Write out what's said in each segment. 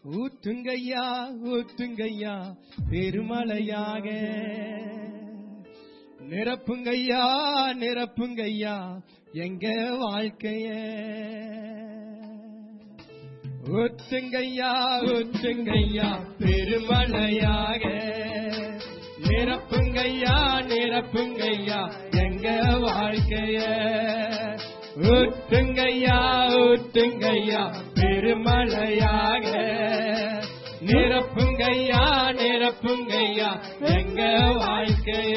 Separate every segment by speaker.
Speaker 1: ஊற்றுங்கய்யா ஊற்றுங்கய்யா பெருமழையாக நிரப்புங்கய்யா நிரப்புங்கய்யா எங்க வாழ்க்கைய ஊற்றுங்கய்யா ஊற்றுங்கய்யா பெருமழையாக நிரப்புங்கய்யா நிரப்புங்கய்யா எங்க வாழ்க்கைய ஊற்றுங்கய்யா ஊற்றுங்கய்யா பெருமழையாக நிரப்புங்கய்யா நிரப்புங்கய்யா எங்க வாழ்க்கைய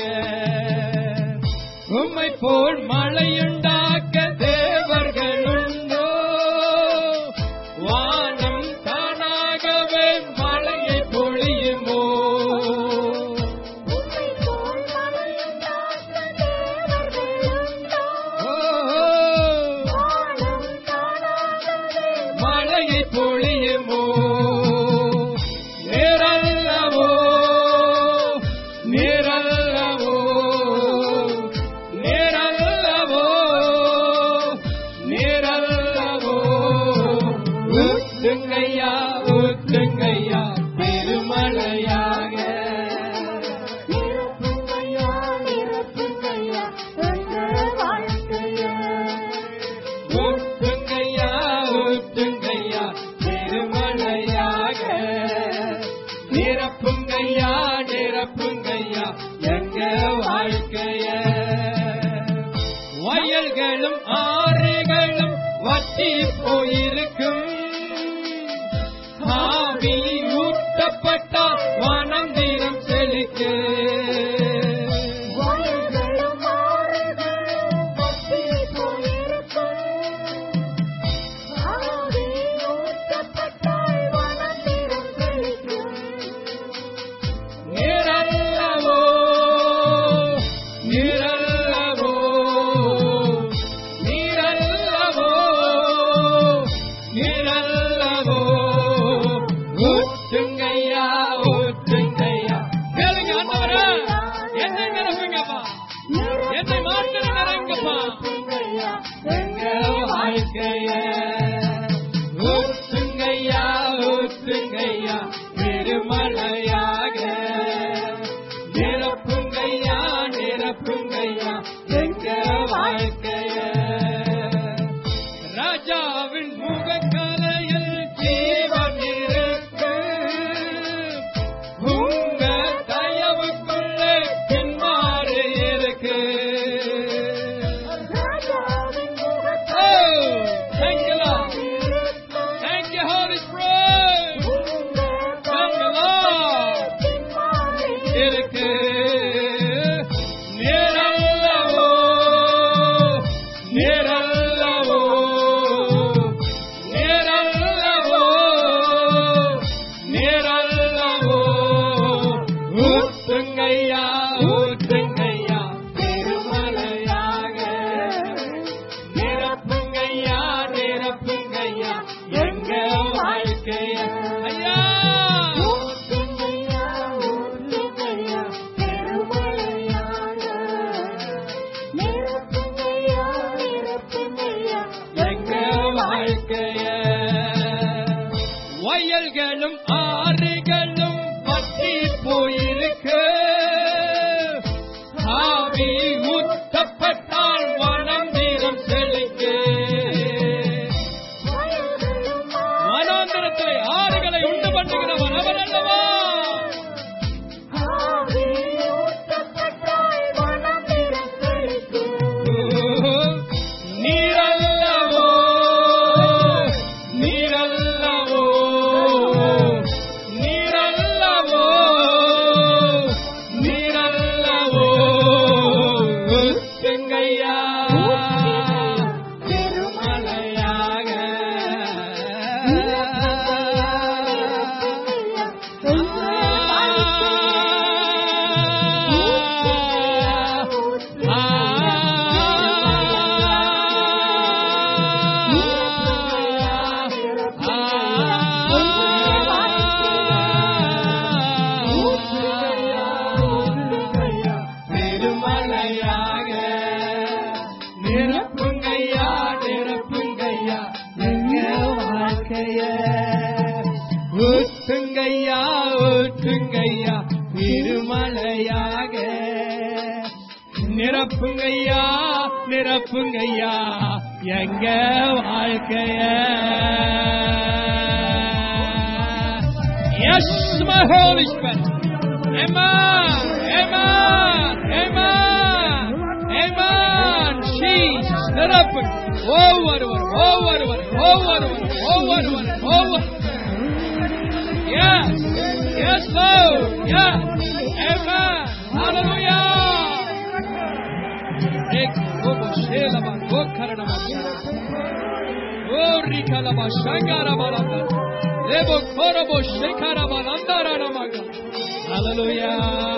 Speaker 1: உம்மை போல் மழையுண்டாக்க தேவர்கள் உண்டோ வானம் தானாகவே மழையை பொழியுமோ
Speaker 2: உம்மை போல் மழையுண்டாக்க தேவர்களுண்டோ?
Speaker 1: ஓ,
Speaker 2: வானம் தானாகவே
Speaker 1: மழையை பொழியுமோ நேரல்லவோ நேரல்லவோ நேரல்லவோ நேரல்லவோ ஊத்துங்கய்யா ஊத்துங்கய்யா பெருமழையாக
Speaker 2: நிரப்புங்கய்யா, நிரப்புங்கய்யா, எங்கள் வாழ்க்கையை.
Speaker 1: ஊத்துங்கய்யா ஊத்துங்கய்யா பெருமழையாக நிரப்புங்கய்யா நிரப்புங்கய்யா எங்க வாழ்க்கைய வயல்களும் ஆறுகளும் வற்றி போயிருக்கும் ஆவி ஊட்டப்பட்டால் வனந்திரம் செழிக்கு
Speaker 2: வயல்களும் ஆறுகளும் வற்றி போயிருக்கும். ஆவி ஊற்றப்பட்டால் வனத்திரம் செழிக்கும்.
Speaker 1: நிரல்லவோ நிரல்லவோ நிரல்லவோ நிரல்லவோ ஊற்றுங்கய்யா ஊற்றுங்கய்யா கேளுங்க ஆண்டவரே என்னை நிரப்புங்கப்பா என்னை மாத்திர நிரங்கப்பா எங்க வாழ்க்கைய ஊற்றுங்கய்யா ஊற்றுங்கய்யா பெருமழையாக நிரப்புங்கய்யா நிரப்புங்கய்யா எங்க வாழ்க்கைய ராஜாவின் முகக்கரையில் ஜீவன் இருக்கு உங்க தயவுக்குள்ளே பின்மாறு இருக்கு
Speaker 2: ராஜாவின்
Speaker 1: Oh, thank you, Lord. Thank you, Holy Spirit. Thank you, Lord. இருக்கு நேரல்லவோ நேரல்லவோ நேரல்லவோ நேரல்லவோ ஊற்றுங்கய்யா ஊற்றுங்கய்யா பெருமழையாக நிரப்புங்கய்யா நிரப்புங்கய்யா எங்க வாழ்க்கைய ஐயா எங்க வாழ்க்கைய வயல்களும் ஆறுகளும் பற்றி போயிருக்கு ஆவி ஊற்றப்பட்டால் வனம் வீரம் செழிக்கு வனாந்திரத்தை ஆறுகளை உண்டு பண்ணுகிறவன் அவன் அல்லவா நீரல்லவோ நீரல்லவோ நீரல்லவோ நீரல்லவோ செங்கையா திருமலையாக பெருமலையாக நிரப்புங்கய்யா நிரப்புங்கய்யா எங்க வாழ்க்கைய ஊற்றுங்கய்யா ஊற்றுங்கய்யா திருமலையாக நிரப்புங்கய்யா நிரப்புங்கய்யா எங்க வாழ்க்கைய எஸ் மகோவிஸ்வன் Amen. Amen. Amen. Amen. Jesus. நிரப்புங்க ஒவ்வொருவர் ஒவ்வொருவர் ஒவ்வொருவர் ஒவ்வொருவர் ஒவ்வொரு Yes. Yes, Lord. Yes. Amen. Hallelujah. Ek kobo shelaba gokaranama. Ori kalaba shangara balanda. Lebo korobo shekara balandara namaga. Hallelujah.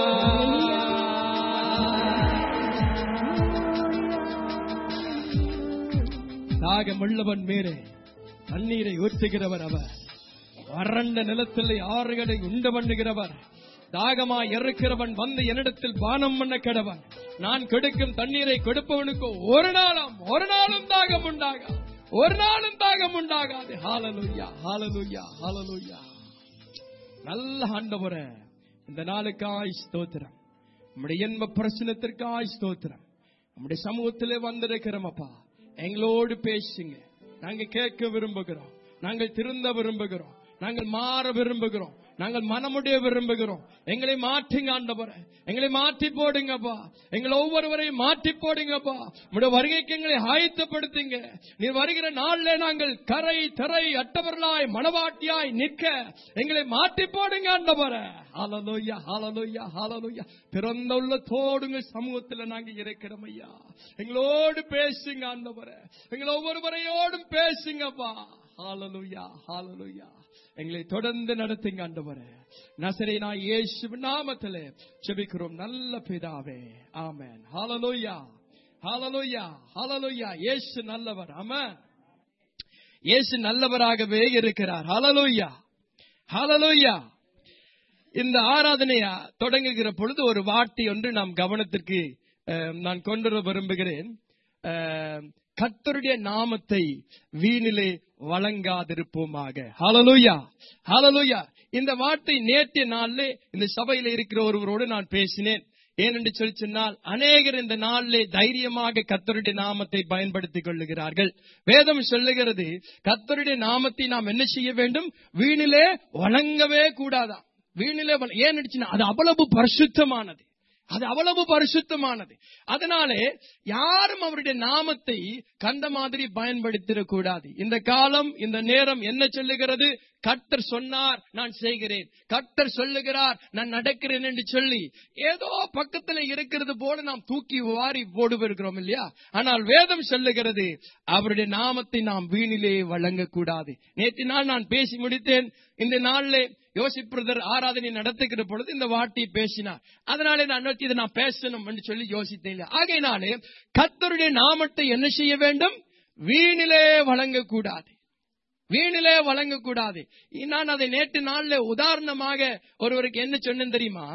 Speaker 1: தாகமுள்ளவன் மேலே தண்ணீரை ஊற்றுகிறவர் அவர் வறண்ட நிலத்திலே ஆறுகளை உண்டு பண்ணுகிறவர் தாகமாய் இறக்கிறவன் வந்து என்னிடத்தில் பானம் பண்ண கிடவன் நான் கொடுக்கும் தண்ணீரை கொடுப்பவனுக்கு ஒரு நாளும் ஒரு நாளும் தாகம் உண்டாகா ஒரு நாளும் தாகம் உண்டாகாது ஹாலலுயா ஹாலலுயா ஹாலலுயா நல்ல ஆண்டவரே இந்த நாளுக்காய் ஸ்தோத்திரம் நம்முடைய இன்ப பிரச்சனத்திற்காய் ஸ்தோத்திரம் நம்முடைய சமூகத்திலே வந்திருக்கிறோம் அப்பா எங்களோடு பேசுங்க நாங்க கேட்க விரும்புகிறோம் நாங்கள் திருந்த விரும்புகிறோம் நாங்கள் மாற விரும்புகிறோம் நாங்கள் மனமுடைய விரும்புகிறோம் எங்களை மாற்றுங்க ஆண்டவரே எங்களை மாற்றி போடுங்கப்பா எங்களை ஒவ்வொருவரையும் மாற்றி போடுங்கப்பா உடைய வருகைக்கு எங்களை ஆயத்தப்படுத்துங்க நீ வருகிற நாள்ல நாங்கள் கரை தரை அட்டவர்களாய் மனவாட்டியாய் நிற்க எங்களை மாற்றி போடுங்க ஆண்டவரே ஹalleluya ஹalleluya ஹalleluya பிறந்த உள்ள தோடுங்க சமூகத்துல நாங்க இருக்கிறோம் ஐயா எங்களோடு பேசுங்க ஆண்டவரே எங்களை ஒவ்வொருவரையோடும் பேசுங்கப்பா ஹalleluya ஹalleluya எங்களை தொடர்ந்து நடத்துங்க ஆண்டவரே நசரேனா இயேசு நாமத்திலே ஜெபிக்கிறோம் நல்ல பிதாவே ஆமென் ஹalleluya ஹalleluya ஹalleluya இயேசு நல்லவர் ஆமென் இயேசு நல்லவராகவே இருக்கிறார் ஹalleluya ஹalleluya இந்த ஆராதனையா தொடங்குகிற பொழுது ஒரு வார்த்தை ஒன்று நாம் கவனத்திற்கு அஹ், நான் கொண்டு வர விரும்புகிறேன் அஹ், கர்த்தருடைய நாமத்தை வீணிலே வழங்காதிருப்போமாக ஹalleluya ஹalleluya இந்த வார்த்தை நேற்றைய நாளிலே இந்த சபையில இருக்கிற ஒருவரோடு நான் பேசினேன் ஏனென்று சொல்லி சொன்னால் அநேகர் இந்த நாளிலே தைரியமாக கத்தருடைய நாமத்தை பயன்படுத்திக் கொள்ளுகிறார்கள் வேதம் சொல்லுகிறது கத்தருடைய நாமத்தை நாம் என்ன செய்ய வேண்டும் வீணிலே வழங்கவே கூடாதாம் வீணிலே வழ- ஏன் நடிச்சுன்னா அது அவ்வளவு பரிசுத்தமானது அது அவ்வளவு பரிசுத்தமானது அதனாலே யாரும் அவருடைய நாமத்தை கண்ட மாதிரி பயன்படுத்திடக் கூடாது இந்த காலம் இந்த நேரம் என்ன சொல்லுகிறது கர்த்தர் சொன்னார் நான் செய்கிறேன் கர்த்தர் சொல்லுகிறார் நான் நடக்கிறேன் என்று சொல்லி ஏதோ பக்கத்துல இருக்கிறது போல நாம் தூக்கி வாரி போடுவிருக்கிறோம் இல்லையா ஆனால் வேதம் சொல்லுகிறது அவருடைய நாமத்தை நாம் வீணிலே வழங்கக்கூடாது நேற்று நாள் நான் பேசி முடித்தேன் இந்த நாளிலே யோசிப் பிரதர் ஆராதனை நடத்துகிற பொழுது இந்த வார்த்தையை பேசினார் அதனாலே நான் நோக்கி இதை நான் பேசணும் என்று சொல்லி யோசித்தேன் இல்லை. ஆகையினாலே கர்த்தருடைய நாமத்தை என்ன செய்ய வேண்டும் வீணிலே வழங்கக்கூடாது வீணிலே வழங்கக்கூடாது நான் அதை நேற்று நாள்ல உதாரணமாக ஒருவருக்கு என்ன சொன்னேன் தெரியுமா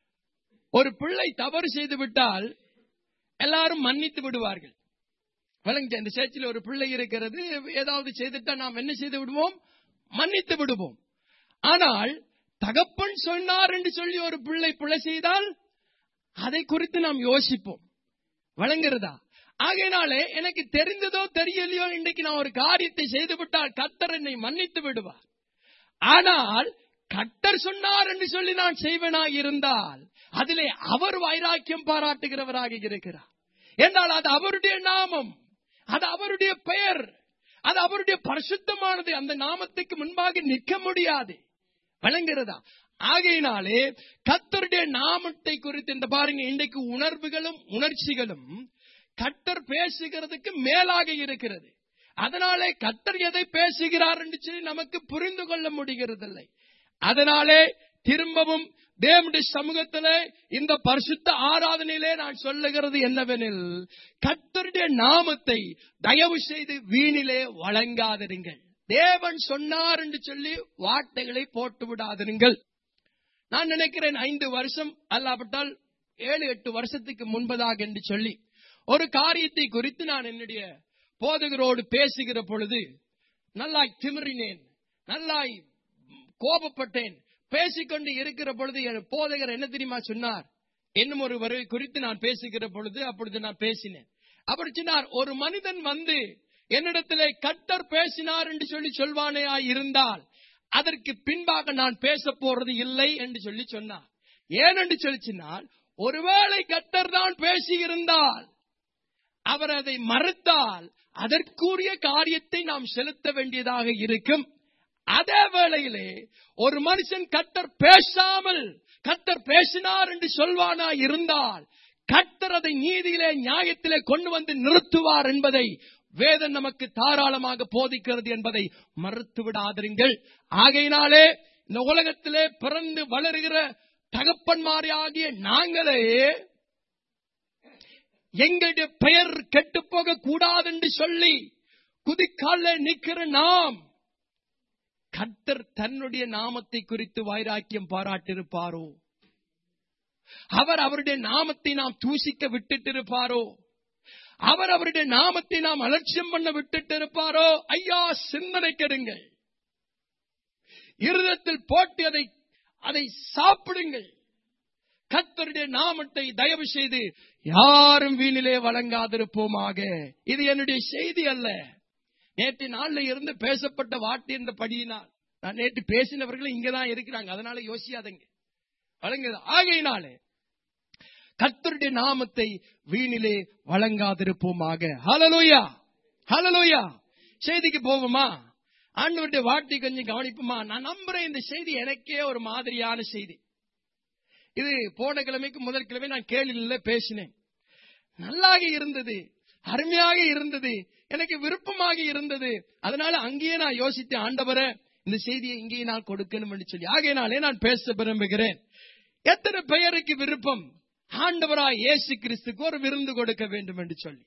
Speaker 1: ஒரு பிள்ளை தவறு செய்து விட்டால் எல்லாரும் மன்னித்து விடுவார்கள் வழங்க இந்த சேர்ச்சில் ஒரு பிள்ளை இருக்கிறது ஏதாவது செய்துட்டா நாம் என்ன செய்து விடுவோம் மன்னித்து விடுவோம் ஆனால் தகப்பன் சொன்னார் என்று சொல்லி ஒரு பிள்ளை பிழை செய்தால் அதை குறித்து நாம் யோசிப்போம் வழங்குறதா ஆகையினாலே எனக்கு தெரிந்ததோ தெரியலையோ இன்றைக்கு நான் ஒரு காரியத்தை செய்து விட்டால் கர்த்தர் என்னை மன்னித்து விடுவார் ஆனால் கர்த்தர் சொன்னார் என்று சொல்லி நான் செய்வனா இருந்தால் அதிலே அவர் வைராக்கியம் பாராட்டுகிறவராக இருக்கிறார் என்றால் அது அவருடைய நாமம் அது அவருடைய பெயர் அது அவருடைய பரிசுத்தமானது அந்த நாமத்துக்கு முன்பாக நிற்க முடியாது வழங்குகிறதா ஆகையினாலே கத்தருடைய நாமத்தை குறித்து இந்த பாருங்க இன்றைக்கு உணர்வுகளும் உணர்ச்சிகளும் கத்தர் பேசுகிறதுக்கு மேலாக இருக்கிறது அதனாலே கத்தர் எதை பேசுகிறார் என்று சொல்லி நமக்கு புரிந்து கொள்ள முடிகிறதில்லை அதனாலே திரும்பவும் தேவனுடைய சமூகத்திலே இந்த பரிசுத்த ஆராதனையிலே நான் சொல்லுகிறது என்னவெனில் கர்த்தருடைய நாமத்தை தயவு செய்து வீணிலே வழங்காதிருங்கள் தேவன் சொன்னார் என்று சொல்லி வார்த்தைகளை போட்டு விடாதிருங்கள் நான் நினைக்கிறேன் ஐந்து வருஷம் அல்லாவிட்டால் ஏழு எட்டு வருஷத்துக்கு முன்பதாக என்று சொல்லி ஒரு காரியத்தை குறித்து நான் என்னுடைய போதகரோடு பேசுகிற பொழுது நல்லாய் திமிறினேன் நல்லாய் கோபப்பட்டேன் பேசிக்கொண்டு இருக்கிற பொழுது என் போதகர் என்ன தெரியுமா சொன்னார் இன்னும் ஒரு வரை குறித்து நான் பேசுகிற பொழுது அப்பொழுது நான் பேசினேன் அப்படி சொன்னார் ஒரு மனிதன் வந்து என்னிடத்திலே கட்டர் பேசினார் என்று சொல்லி சொல்வானேயா இருந்தால் அதற்கு பின்பாக நான் பேச போறது இல்லை என்று சொல்லி சொன்னார் ஏன் என்று சொல்லி சொன்னால் ஒருவேளை கட்டர் தான் பேசியிருந்தால் அவர் அதை மறுத்தால் அதற்குரிய காரியத்தை நாம் செலுத்த வேண்டியதாக இருக்கும் அதே வேளையிலே ஒரு மனுஷன் கத்தர் பேசாமல் கத்தர் பேசினார் என்று சொல்வானா இருந்தால் கத்தர் அதை நீதியிலே நியாயத்திலே கொண்டு வந்து நிறுத்துவார் என்பதை வேதம் நமக்கு தாராளமாக போதிக்கிறது என்பதை மறுத்து விடாதிருங்கள் ஆகையினாலே இந்த உலகத்திலே பிறந்து வளருகிற தகப்பன்மாரியாகிய நாங்களே எங்களுடைய பெயர் கெட்டு போக கூடாது என்று சொல்லி குதிக்கால நிக்கிற நாம் கர்த்தர் தன்னுடைய நாமத்தை குறித்து வைராக்கியம் பாராட்டிருப்பாரோ அவர் அவருடைய நாமத்தை நாம் தூசிக்க விட்டுட்டு இருப்பாரோ அவர் அவருடைய நாமத்தை நாம் அலட்சியம் பண்ண விட்டுட்டு இருப்பாரோ ஐயா சிந்தனை கெடுங்கள் இருதத்தில் போட்டு அதை அதை சாப்பிடுங்கள் கத்தருடைய நாமத்தை தயவு செய்து யாரும் வீணிலே வழங்காதிருப்போமாக இது என்னுடைய செய்தி அல்ல நேற்று நாள்ல இருந்து பேசப்பட்ட வாட்டு என்ற படியினால் நான் நேற்று பேசினவர்களும் இங்கதான் இருக்கிறாங்க அதனால யோசியாதங்க வழங்குது ஆகையினாலே கத்தருடைய நாமத்தை வீணிலே வழங்காதிருப்போமாக ஹலலோயா ஹலலோயா செய்திக்கு போவோமா ஆண்டவருடைய வார்த்தை கொஞ்சம் கவனிப்புமா நான் நம்புறேன் இந்த செய்தி எனக்கே ஒரு மாதிரியான செய்தி இது போன கிழமைக்கு முதல் கிழமை நான் கேள்வியில பேசினேன் நல்லாக இருந்தது அருமையாக இருந்தது எனக்கு விருப்பமாக இருந்தது அதனால அங்கேயே நான் யோசித்தேன் ஆண்டவரை இந்த செய்தியை இங்கேயே நான் கொடுக்கணும் என்று சொல்லி ஆகையினாலே நான் பேச விரும்புகிறேன் எத்தனை பெயருக்கு விருப்பம் ஆண்டவராய் இயேசு கிறிஸ்துக்கு ஒரு விருந்து கொடுக்க வேண்டும் என்று சொல்லி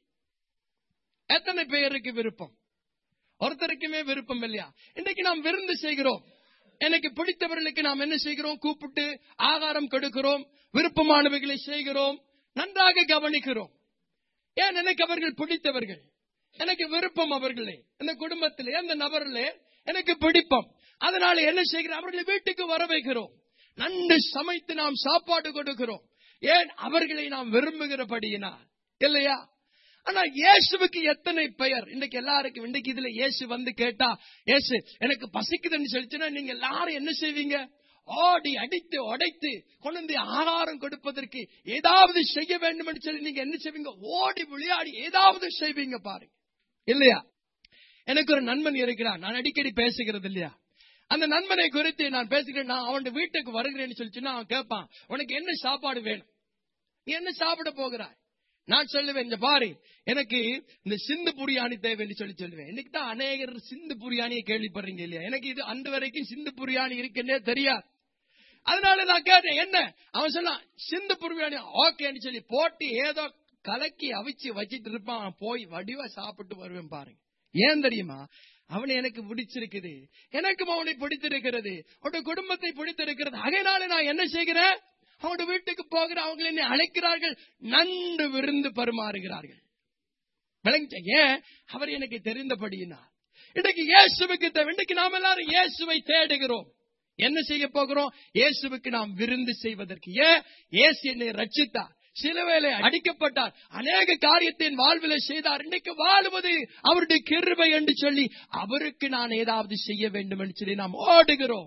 Speaker 1: எத்தனை பெயருக்கு விருப்பம் ஒருத்தருக்குமே விருப்பம் இல்லையா இன்னைக்கு நாம் விருந்து செய்கிறோம் எனக்கு பிடித்தவர்களுக்கு நாம் என்ன செய்கிறோம் கூப்பிட்டு ஆகாரம் கொடுக்கிறோம் விருப்பமானவைகளை செய்கிறோம் நன்றாக கவனிக்கிறோம் ஏன் எனக்கு அவர்கள் பிடித்தவர்கள் எனக்கு விருப்பம் அவர்களே அந்த குடும்பத்திலே அந்த நபர்களே எனக்கு பிடிப்பம் அதனால என்ன செய்கிறோம் அவர்களை வீட்டுக்கு வர வைக்கிறோம் நன்று சமைத்து நாம் சாப்பாடு கொடுக்கிறோம் ஏன் அவர்களை நாம் விரும்புகிறபடியினால் இல்லையா ஆனா இயேசுவுக்கு எத்தனை பெயர் இன்னைக்கு எல்லாருக்கும் இன்னைக்கு இதுல இயேசு வந்து கேட்டா இயேசு எனக்கு பசிக்குதுன்னு சொல்லிச்சுன்னா நீங்க எல்லாரும் என்ன செய்வீங்க ஓடி அடித்து உடைத்து கொண்டு வந்து ஆகாரம் கொடுப்பதற்கு ஏதாவது செய்ய வேண்டும் என்று சொல்லி நீங்க என்ன செய்வீங்க ஓடி விளையாடி ஏதாவது செய்வீங்க பாருங்க இல்லையா எனக்கு ஒரு நண்பன் இருக்கிறான் நான் அடிக்கடி பேசுகிறது இல்லையா அந்த நண்பனை குறித்து நான் பேசுகிறேன் நான் அவன் வீட்டுக்கு வருகிறேன்னு சொல்லிச்சுன்னா அவன் கேட்பான் உனக்கு என்ன சாப்பாடு வேணும் நீ என்ன சாப்பிட போகிறாய் நான் சொல்லுவேன் இந்த பாரு எனக்கு இந்த சிந்து புரியாணி தேவைன்னு சொல்லி சொல்லுவேன் இன்னைக்கு தான் அநேகர் சிந்து புரியாணியை கேள்விப்படுறீங்க இல்லையா எனக்கு இது அன்று வரைக்கும் சிந்து புரியாணி இருக்குன்னே தெரியாது அதனால நான் கேட்டேன் என்ன அவன் சொன்னான் சிந்து புரியாணி ஓகேன்னு சொல்லி போட்டு ஏதோ கலக்கி அவிச்சு வச்சிட்டு இருப்பான் அவன் போய் வடிவா சாப்பிட்டு வருவேன் பாருங்க ஏன் தெரியுமா அவனை எனக்கு பிடிச்சிருக்குது எனக்கும் அவனை பிடித்திருக்கிறது அவனுடைய குடும்பத்தை பிடித்திருக்கிறது அதனால நான் என்ன செய்கிறேன் அவனுடைய வீட்டுக்கு போகிற அவங்க என்னை அழைக்கிறார்கள் நன்று விருந்து பரிமாறுகிறார்கள் விளங்கிச்ச ஏன் அவர் எனக்கு தெரிந்தபடியினார் இன்னைக்கு இயேசுவுக்கு தேவை இன்னைக்கு நாம் எல்லாரும் இயேசுவை தேடுகிறோம் என்ன செய்ய போகிறோம் இயேசுவுக்கு நாம் விருந்து செய்வதற்கு ஏன் இயேசு என்னை ரட்சித்தார் சிலுவையிலே அடிக்கப்பட்டார் அநேக காரியத்தை என் வாழ்வில செய்தார் இன்னைக்கு வாழ்வது அவருடைய கிருபை என்று சொல்லி அவருக்கு நான் ஏதாவது செய்ய வேண்டும் என்று சொல்லி நாம் ஓடுகிறோம்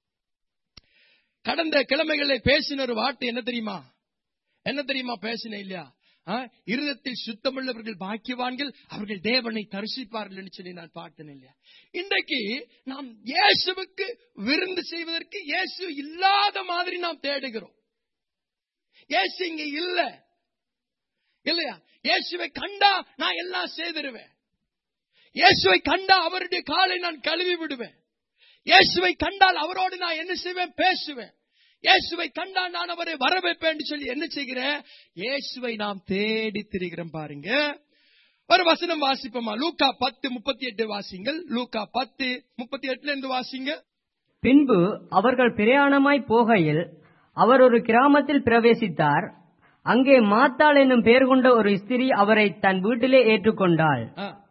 Speaker 1: கடந்த கிழமைகளில் பேசின ஒரு வார்த்தை என்ன தெரியுமா என்ன தெரியுமா பேசினேன் இல்லையா ஆ, இருதத்தில் சுத்தமுள்ளவர்கள் பாக்கியவான்கள் அவர்கள் தேவனை தரிசிப்பார்கள் என்று சொல்லி நான் பார்த்தேன் இல்லையா இன்றைக்கு நாம் இயேசுவுக்கு விருந்து செய்வதற்கு இயேசு இல்லாத மாதிரி நாம் தேடுகிறோம் இயேசு இங்க இல்ல இல்லையா இயேசுவை கண்டா நான் எல்லாம் செய்திருவேன் இயேசுவை கண்டா அவருடைய காலை நான் கழுவி விடுவேன் இயேசுவை கண்டால் அவரோடு நான் என்ன செய்வேன் பேசுவேன் இயேசுவை கண்டால் நான் அவரை வரவேற்பேன் சொல்லி என்ன செய்கிறேன் இயேசுவை நாம் தேடி திரிகிறோம் பாருங்க ஒரு வசனம் வாசிப்போமா லூக்கா பத்து முப்பத்தி எட்டு வாசிங்கள் லூக்கா பத்து முப்பத்தி எட்டுல இருந்து வாசிங்க
Speaker 3: பின்பு அவர்கள் பிரயாணமாய் போகையில் அவர் ஒரு கிராமத்தில் பிரவேசித்தார் அங்கே மாத்தாள் என்னும் பெயர் கொண்ட ஒரு ஸ்திரீ அவரை தன் வீட்டிலே ஏற்றுக்கொண்டாள்
Speaker 1: ஆ,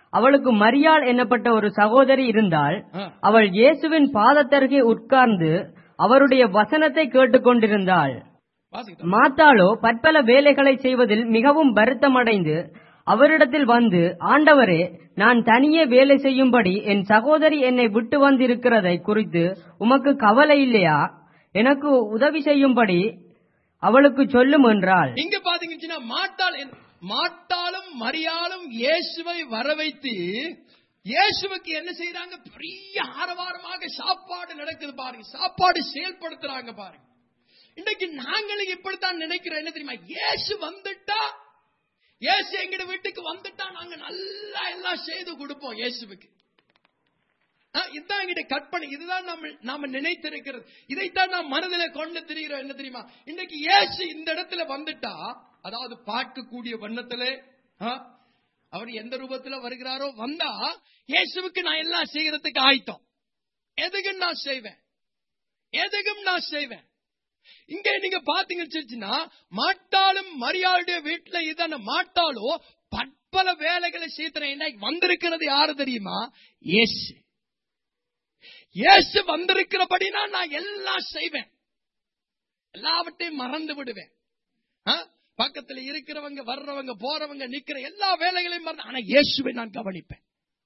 Speaker 3: அவளுக்கு மரியாள் என்னப்பட்ட ஒரு சகோதரி இருந்தாள்
Speaker 1: ஆ.
Speaker 3: அவள் இயேசுவின் பாதத்தருகே உட்கார்ந்து அவருடைய வசனத்தை கேட்டுக்கொண்டிருந்தாள்
Speaker 1: வாசிக்கிட்டோம்.
Speaker 3: மாத்தாளோ பற்பல வேலைகளை செய்வதில் மிகவும் வருத்தமடைந்து அவரிடத்தில் வந்து ஆண்டவரே நான் தனியே வேலை செய்யும்படி என் சகோதரி என்னை விட்டு வந்திருக்கிறதை குறித்து உமக்கு கவலை இல்லையா எனக்கு உதவி செய்யும்படி அவளுக்கு சொல்லும் என்றாள்
Speaker 1: இங்க பாத்தீங்கன்னா மாட்டாள் என்ன- மாட்டாளும் மரியாளும் இயேசுவை வர வைத்து இயேசுவுக்கு என்ன செய்யறாங்க பெரிய ஆரவாரமாக சாப்பாடு நடக்குது பாருங்க சாப்பாடு செயல்படுத்துறாங்க பாருங்க இன்னைக்கு நாங்களும் இப்படித்தான் நினைக்கிறோம் என்ன தெரியுமா இயேசு வந்துட்டா இயேசு எங்கட வீட்டுக்கு வந்துட்டா நாங்க நல்லா எல்லாம் செய்து கொடுப்போம் இயேசுவுக்கு ஆ, இதுதான் எங்கிட்ட கற்பனை இதுதான் நம்ம நாம நினைத்திருக்கிறது இதைத்தான் நாம் மனதில் கொண்டு திரிகிறோம் என்ன தெரியுமா இன்னைக்கு இயேசு இந்த இடத்துல வந்துட்டா அதாவது பார்க்கக்கூடிய வண்ணத்திலே ஆ, அவர் எந்த ரூபத்துல வருகிறாரோ வந்தா இயேசுவுக்கு நான் எல்லாம் செய்யறதுக்கு ஆயத்தம் எதுக்கும் நான் செய்வேன் எதுக்கும் நான் செய்வேன் இங்க நீங்க பாத்தீங்கன்னா மாட்டாளும் மரியாளுடைய வீட்டுல இதான மாட்டாளோ பற்பல வேலைகளை செய்யறேன் வந்திருக்கிறது யாரு தெரியுமா இயேசு இயேசு வந்திருக்கிறபடினா நான் எல்லாம் செய்வேன் எல்லாவற்றையும் மறந்து விடுவேன் ஆ? பக்கத்துல இருக்கிறவங்க வர்றவங்க போறவங்க நிக்கிற எல்லா வேலைகளையும் மறந்து ஆனா இயேசுவை நான் கவனிப்பேன்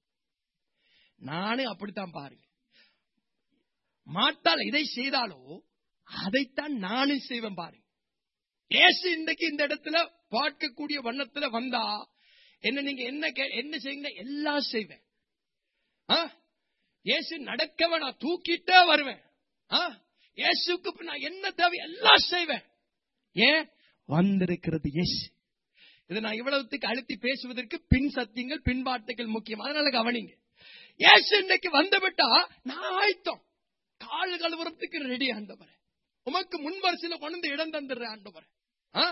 Speaker 1: நானே அப்படித்தான் பாருங்க மாட்டால் இதை செய்தாலோ அதைத்தான் நானும் செய்வேன் பாருங்க இயேசு இன்றைக்கு இந்த இடத்துல பார்க்கக்கூடிய வண்ணத்துல வந்தா என்ன நீங்க என்ன கே- என்ன செய்யுங்க எல்லாம் செய்வேன் ஆ? இயேசு நடக்கவ நான் தூக்கிட்டே வருவேன் ஆ? இயேசுக்கு இப்ப நான் என்ன தேவை எல்லாம் செய்வேன் ஏன் வந்திருக்கிறது இயேசு இதை நான் இவ்வளவுத்துக்கு அழுத்தி பேசுவதற்கு பின் சத்தியங்கள் பின்பாட்டுகள் முக்கியம் அதனால கவனிங்க இயேசு இன்னைக்கு வந்து விட்டா நான் ஆயத்தம் கால் கழுவுறதுக்கு ரெடி ஆண்டவரே உமக்கு முன்வரிசையில கொண்டு வந்து இடம் தந்துடுறேன் ஆண்டவரே ஆ?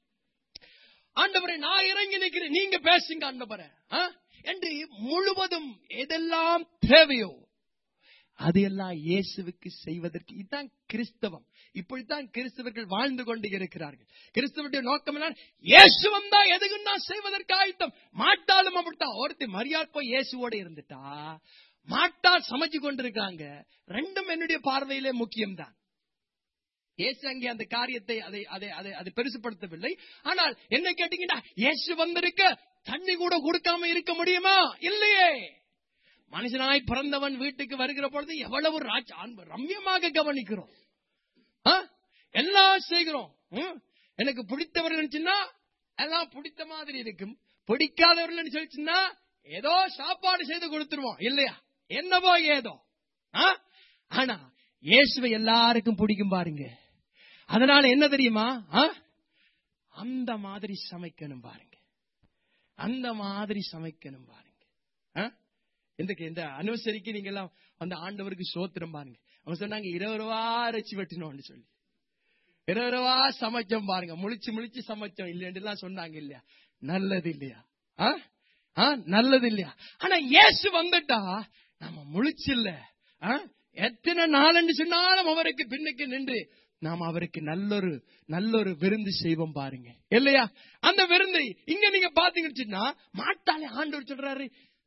Speaker 1: ஆண்டவரே நான் இறங்கி நிற்கிறேன் நீங்க பேசுங்க ஆண்டவரே ஆ? என்று முழுவதும் எதெல்லாம் தேவையோ அதையெல்லாம் இயேசுவுக்கு செய்வதற்கு இதுதான் கிறிஸ்தவம் இப்படித்தான் கிறிஸ்தவர்கள் வாழ்ந்து கொண்டு இருக்கிறார்கள் கிறிஸ்தவருடைய நோக்கம் என்ன இயேசு வந்தா எதுக்கும் நான் செய்வதற்கு ஆயத்தம் மாட்டாலும் அப்படித்தான் ஒருத்தி மரியாதை போய் இயேசுவோட இருந்துட்டா மாட்டால் சமைச்சு கொண்டிருக்காங்க ரெண்டும் என்னுடைய பார்வையிலே முக்கியம்தான் இயேசு அங்கே அந்த காரியத்தை அதை அதை அதை அதை பெருசுப்படுத்தவில்லை ஆனால் என்ன கேட்டீங்கன்னா இயேசு வந்திருக்க தண்ணி கூட கொடுக்காம இருக்க முடியுமா இல்லையே மனுஷனாய் பிறந்தவன் வீட்டுக்கு வருகிற பொழுது எவ்வளவு ராஜ் அன்பு ரம்யமாக கவனிக்கிறோம் ஆ? எல்லாம் செய்கிறோம் ம்? எனக்கு பிடித்தவர்கள் சொன்னா எல்லாம் பிடித்த மாதிரி இருக்கும் பிடிக்காதவர்கள் சொல்லிச்சுன்னா ஏதோ சாப்பாடு செய்து கொடுத்துருவோம் இல்லையா என்னவோ ஏதோ ஆ? ஆனா இயேசுவை எல்லாருக்கும் பிடிக்கும் பாருங்க அதனால என்ன தெரியுமா ஆ? அந்த மாதிரி சமைக்கணும் பாருங்க அந்த மாதிரி சமைக்கணும் பாருங்க ஆ? இந்த இந்த அனுசரிக்கு நீங்க எல்லாம் அந்த ஆண்டவருக்கு சோத்திரம் பாருங்க அவங்க சொன்னாங்க இருபது ரூபா அரைச்சி வெட்டினோம்னு சொல்லி இருபது ரூபா சமைச்சோம் பாருங்க முழிச்சு முழிச்சு சமைச்சோம் இல்லைன்னு சொன்னாங்க இல்லையா நல்லது இல்லையா ஆ? ஆ, நல்லது இல்லையா ஆனா இயேசு வந்துட்டா நம்ம முழிச்சு இல்ல ஆ? எத்தனை நாளன்னு சொன்னாலும் அவருக்கு பின்னுக்கு நின்று நாம் அவருக்கு நல்லொரு நல்லொரு விருந்து செய்வோம் பாருங்க இல்லையா அந்த விருந்தை இங்க நீங்க பாத்தீங்கன்னு சொன்னா மாட்டாளே ஆண்டவர் சொல்றாரு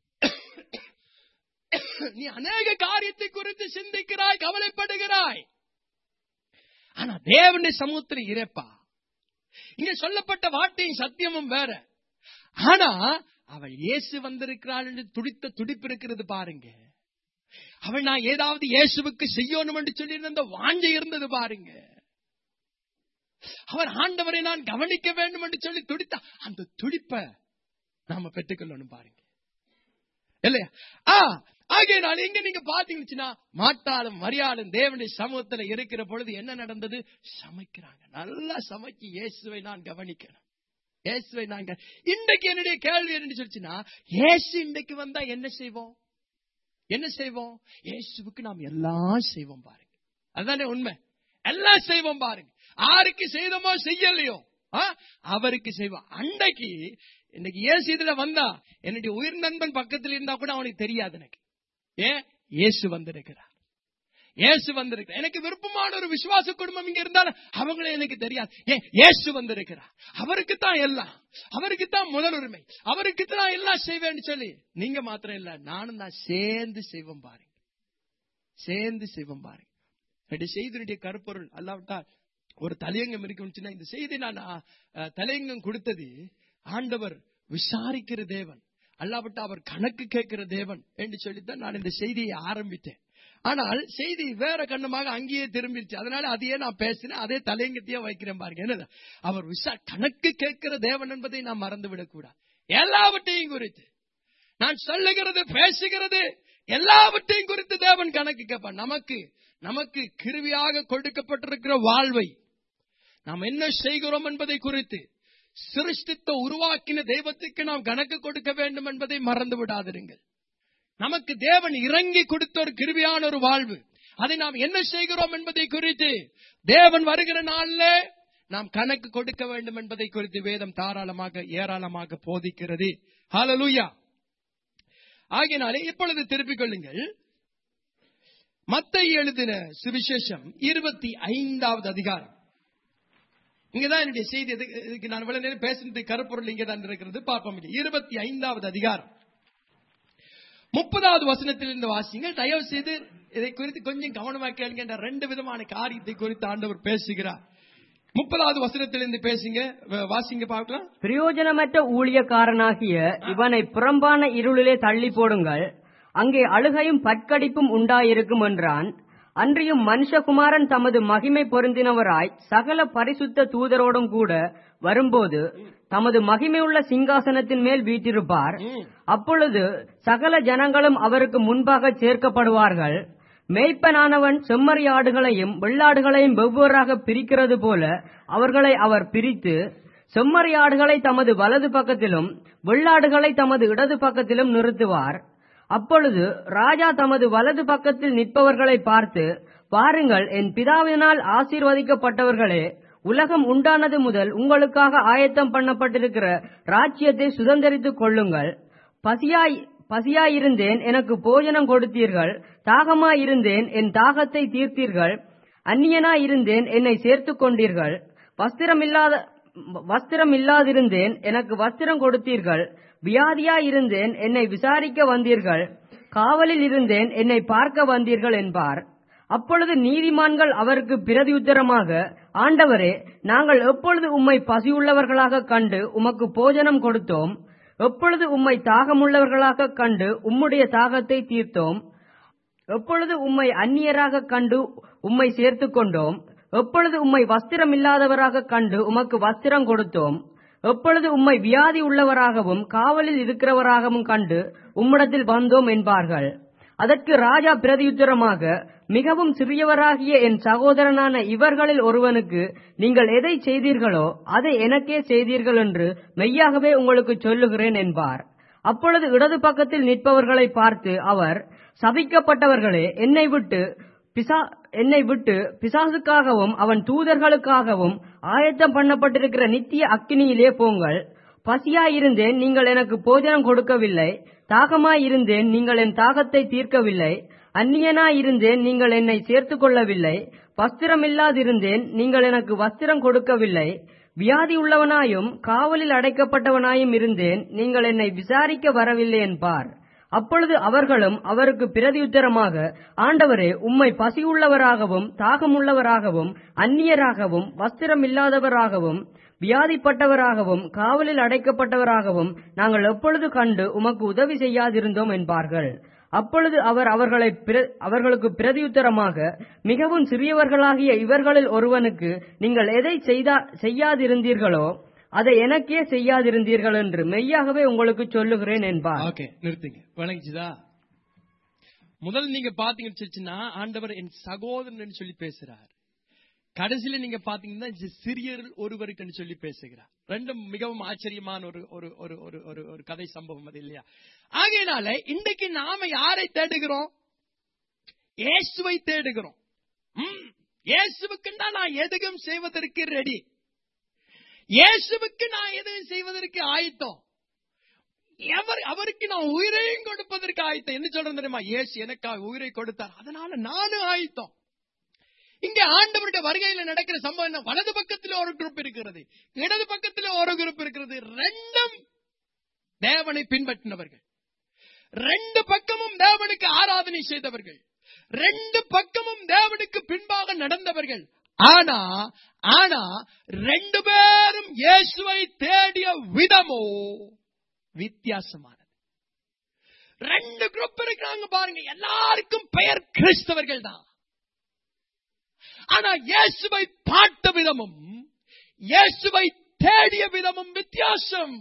Speaker 1: நீ அநேக காரியத்தை குறித்து சிந்திக்கிறாய் கவலைப்படுகிறாய் ஆனா தேவனுடைய சமூகத்தில் இறப்பா இங்க சொல்லப்பட்ட வார்த்தையும் சத்தியமும் வேற ஆனா அவள் இயேசு வந்திருக்கிறாள் என்று துடித்த துடிப்பு இருக்கிறது பாருங்க அவள் நான் ஏதாவது இயேசுவுக்கு செய்யணும் என்று சொல்லி அந்த வாஞ்சை இருந்தது பாருங்க அவர் ஆண்டவரை நான் கவனிக்க வேண்டும் என்று சொல்லி துடித்த அந்த துடிப்பை நாம பெற்றுக்கொள்ளணும் பாருங்க இல்லையா ஆ ஆகையினால இங்க நீங்க பாத்தீங்கன்னா மாட்டாலும் மரியாளும் தேவனுடைய சமூகத்துல இருக்கிற பொழுது என்ன நடந்தது சமைக்கிறாங்க நல்லா சமைச்சு இயேசுவை நான் கவனிக்கணும் இயேசுவை நாங்க இன்றைக்கு என்னுடைய கேள்வி என்ன சொல்லிச்சுன்னா இயேசு இன்றைக்கு வந்தா என்ன செய்வோம் என்ன செய்வோம் இயேசுவுக்கு நாம் எல்லாம் செய்வோம் பாருங்க அதுதானே உண்மை எல்லாம் செய்வோம் பாருங்க யாருக்கு செய்தோமோ செய்யலையோ ஆ? அவருக்கு செய்வோம் அன்றைக்கு இன்னைக்கு இயேசு இதுல வந்தா என்னுடைய உயிர் நண்பன் பக்கத்தில் இருந்தா கூட அவனுக்கு தெரியாது எனக்கு ஏன் இயேசு வந்திருக்கிறார் இயேசு வந்திருக்கிறார் எனக்கு விருப்பமான ஒரு விசுவாச குடும்பம் இங்க இருந்தாலும் அவங்களே எனக்கு தெரியாது ஏன் இயேசு வந்திருக்கிறார் அவருக்கு தான் எல்லாம் அவருக்கு தான் முதலுரிமை அவருக்கு தான் எல்லாம் செய்வேன்னு சொல்லி நீங்க மாத்திரம் இல்ல நானும் தான் சேர்ந்து செய்வோம் பாருங்க சேர்ந்து செய்வோம் பாருங்க என்னுடைய செய்தியுடைய கருப்பொருள் அல்லாவிட்டால் ஒரு தலையங்கம் இருக்குன்னு இந்த செய்தி நான் அஹ், தலையங்கம் கொடுத்தது ஆண்டவர் விசாரிக்கிற தேவன் அல்லாவிட்டா அவர் கணக்கு கேட்கிற தேவன் என்று சொல்லித்தான் நான் இந்த செய்தியை ஆரம்பித்தேன் ஆனால் செய்தி வேற கண்ணமாக அங்கேயே திரும்பிருச்சு அதனால அதையே நான் பேசினேன் அதே தலையங்கத்தையே வைக்கிறேன் பாருங்க என்னது அவர் விசா கணக்கு கேட்கிற தேவன் என்பதை நாம் மறந்து விடக்கூடாது எல்லாவற்றையும் குறித்து நான் சொல்லுகிறது பேசுகிறது எல்லாவற்றையும் குறித்து தேவன் கணக்கு கேட்பான் நமக்கு நமக்கு கிருவியாக கொடுக்கப்பட்டிருக்கிற வாழ்வை நாம் என்ன செய்கிறோம் என்பதை குறித்து சிருஷ்டித்த உருவாக்கின தெய்வத்துக்கு நாம் கணக்கு கொடுக்க வேண்டும் என்பதை மறந்து விடாதிருங்கள் நமக்கு தேவன் இறங்கி கொடுத்த ஒரு கிருவியான ஒரு வாழ்வு அதை நாம் என்ன செய்கிறோம் என்பதை குறித்து தேவன் வருகிற நாள்ல நாம் கணக்கு கொடுக்க வேண்டும் என்பதை குறித்து வேதம் தாராளமாக ஏராளமாக போதிக்கிறது ஹalleluya ஆகையினாலே இப்பொழுது திருப்பிக் கொள்ளுங்கள் மத்தை எழுதின சுவிசேஷம் இருபத்தி ஐந்தாவது அதிகாரம் இங்கதான் என்னுடைய செய்தி எதுக்கு- இதுக்கு நான் இவ்வளவு நேரம் பேசுனது கருப்பொருள் இங்கே தான் இருக்கிறது பார்ப்போம் இங்க. இருபத்தி ஐந்தாவது அதிகாரம் முப்பதாவது வசனத்தில் இருந்து வாசிங்க தயவு செய்து இதை குறித்து கொஞ்சம் கவனமா கேளுங்க என்ற ரெண்டு விதமான காரியத்தை குறித்து ஆண்டவர் பேசுகிறார் முப்பதாவது வசனத்திலிருந்து பேசுங்க வ- வாசிங்க பார்க்கலாம்
Speaker 3: பிரயோஜனமற்ற ஊழியக்காரனாகிய இவனை புறம்பான இருளிலே தள்ளி போடுங்கள் அங்கே அழுகையும் பற்கடிப்பும் உண்டாயிருக்கும் என்றான் அன்றியும் மனுஷகுமாரன் தமது மகிமை பொருந்தினவராய் சகல பரிசுத்த தூதரோடும் கூட வரும்போது தமது மகிமையுள்ள சிங்காசனத்தின் மேல் வீற்றிருப்பார் அப்பொழுது சகல ஜனங்களும் அவருக்கு முன்பாக சேர்க்கப்படுவார்கள் மேய்ப்பனானவன் செம்மறியாடுகளையும் வெள்ளாடுகளையும் வெவ்வேறாக பிரிக்கிறது போல அவர்களை அவர் பிரித்து செம்மறியாடுகளை தமது வலது பக்கத்திலும் வெள்ளாடுகளை தமது இடது பக்கத்திலும் நிறுத்துவார் அப்பொழுது ராஜா தமது வலது பக்கத்தில் நிற்பவர்களை பார்த்து பாருங்கள் என் பிதாவினால் ஆசீர்வதிக்கப்பட்டவர்களே உலகம் உண்டானது முதல் உங்களுக்காக ஆயத்தம் பண்ணப்பட்டிருக்கிற ராஜ்யத்தை சுதந்தரித்துக் கொள்ளுங்கள் பசியாய் பசியாயிருந்தேன் எனக்கு போஜனம் கொடுத்தீர்கள் தாகமாயிருந்தேன் என் தாகத்தை தீர்த்தீர்கள் அந்நியனாயிருந்தேன் என்னை சேர்த்துக் கொண்டீர்கள் வஸ்திரமில்லாத வஸ்திரம் இல்லாதிருந்தேன் எனக்கு வஸ்திரம் கொடுத்தீர்கள் வியாதியாயிருந்தேன் என்னை விசாரிக்க வந்தீர்கள் காவலில் இருந்தேன் என்னை பார்க்க வந்தீர்கள் என்பார் அப்பொழுது நீதிமான்கள் அவருக்கு பிரதியுத்தரமாக ஆண்டவரே நாங்கள் எப்பொழுது உம்மை பசியுள்ளவர்களாக கண்டு உமக்கு போஜனம் கொடுத்தோம் எப்பொழுது உம்மை தாகமுள்ளவர்களாக கண்டு உம்முடைய தாகத்தை தீர்த்தோம் எப்பொழுது உம்மை அந்நியராக கண்டு உம்மை சேர்த்துக் கொண்டோம் எப்பொழுது உம்மை வஸ்திரம் இல்லாதவராக கண்டு உமக்கு வஸ்திரம் கொடுத்தோம் எப்பொழுது உம்மை வியாதி உள்ளவராகவும் காவலில் இருக்கிறவராகவும் கண்டு உம்மிடத்தில் வந்தோம் என்பார்கள் அதற்கு ராஜா பிரதியுத்தரமாக மிகவும் சிறியவராகிய என் சகோதரனான இவர்களில் ஒருவனுக்கு நீங்கள் எதை செய்தீர்களோ அதை எனக்கே செய்தீர்கள் என்று மெய்யாகவே உங்களுக்கு சொல்லுகிறேன் என்பார் அப்பொழுது இடது பக்கத்தில் நிற்பவர்களை பார்த்து அவர் சபிக்கப்பட்டவர்களே என்னை விட்டு பிசா என்னை விட்டு பிசாசுக்காகவும் அவன் தூதர்களுக்காகவும் ஆயத்தம் பண்ணப்பட்டிருக்கிற நித்திய அக்கினியிலே போங்கள் பசியாயிருந்தேன் நீங்கள் எனக்கு போஜனம் கொடுக்கவில்லை தாகமாயிருந்தேன் நீங்கள் என் தாகத்தை தீர்க்கவில்லை அந்நியனாயிருந்தேன் நீங்கள் என்னை சேர்த்துக் கொள்ளவில்லை வஸ்திரமில்லாதிருந்தேன் நீங்கள் எனக்கு வஸ்திரம் கொடுக்கவில்லை வியாதி உள்ளவனாயும் காவலில் அடைக்கப்பட்டவனாயும் இருந்தேன் நீங்கள் என்னை விசாரிக்க வரவில்லை என்பார் அப்பொழுது அவர்களும் அவருக்கு பிரதியுத்தரமாக ஆண்டவரே உம்மை பசியுள்ளவராகவும் தாகமுள்ளவராகவும் அந்நியராகவும் வஸ்திரம் இல்லாதவராகவும் வியாதிப்பட்டவராகவும் காவலில் அடைக்கப்பட்டவராகவும் நாங்கள் எப்பொழுது கண்டு உமக்கு உதவி செய்யாதிருந்தோம் என்பார்கள் அப்பொழுது அவர் அவர்களை பிர- அவர்களுக்கு பிரதியுத்தரமாக மிகவும் சிறியவர்களாகிய இவர்களில் ஒருவனுக்கு நீங்கள் எதை செய்தா செய்யாதிருந்தீர்களோ அதை எனக்கே செய்யாதிருந்தீர்கள் என்று மெய்யாகவே உங்களுக்கு சொல்லுகிறேன் என்பார்
Speaker 1: ஓகே நிறுத்துங்க விளங்கிச்சுதா முதல் நீங்க பாத்தீங்கன்னு சொல்லிச்சுன்னா ஆண்டவர் என் சகோதரன் சொல்லி பேசுறார் கடைசியில நீங்க பாத்தீங்கன்னா சி- சிறியர் ஒருவருக்குன்னு சொல்லி பேசுகிறார் ரெண்டும் மிகவும் ஆச்சரியமான ஒரு ஒரு ஒரு ஒரு ஒரு ஒரு கதை சம்பவம் அது இல்லையா ஆகையினால இன்றைக்கு நாம யாரை தேடுகிறோம் இயேசுவை தேடுகிறோம் ம், இயேசுவுக்குன்னா நான் எதுவும் செய்வதற்கு ரெடி இயேசுவுக்கு நான் எதுவும் செய்வதற்கு ஆயத்தம் எவர் அவருக்கு நான் உயிரையும் கொடுப்பதற்கு ஆயத்தம் என்ன சொல்றேன் தெரியுமா இயேசு எனக்காக உயிரை கொடுத்தார் அதனால நானும் ஆயத்தம் இங்க ஆண்டவருடைய வருகையில நடக்கிற சம்பவம் என்ன வலது பக்கத்துல ஒரு குரூப் இருக்கிறது இடது பக்கத்துல ஒரு குரூப் இருக்கிறது ரெண்டும் தேவனை பின்பற்றினவர்கள் ரெண்டு பக்கமும் தேவனுக்கு ஆராதனை செய்தவர்கள் ரெண்டு பக்கமும் தேவனுக்கு பின்பாக நடந்தவர்கள் ஆனா ஆனா ரெண்டு பேரும் இயேசுவை தேடிய விதமோ வித்தியாசமானது ரெண்டு குரூப் இருக்கிறாங்க பாருங்க எல்லாருக்கும் பெயர் கிறிஸ்தவர்கள் தான் ஆனா இயேசுவை பார்த்த விதமும் இயேசுவை தேடிய விதமும் வித்தியாசம்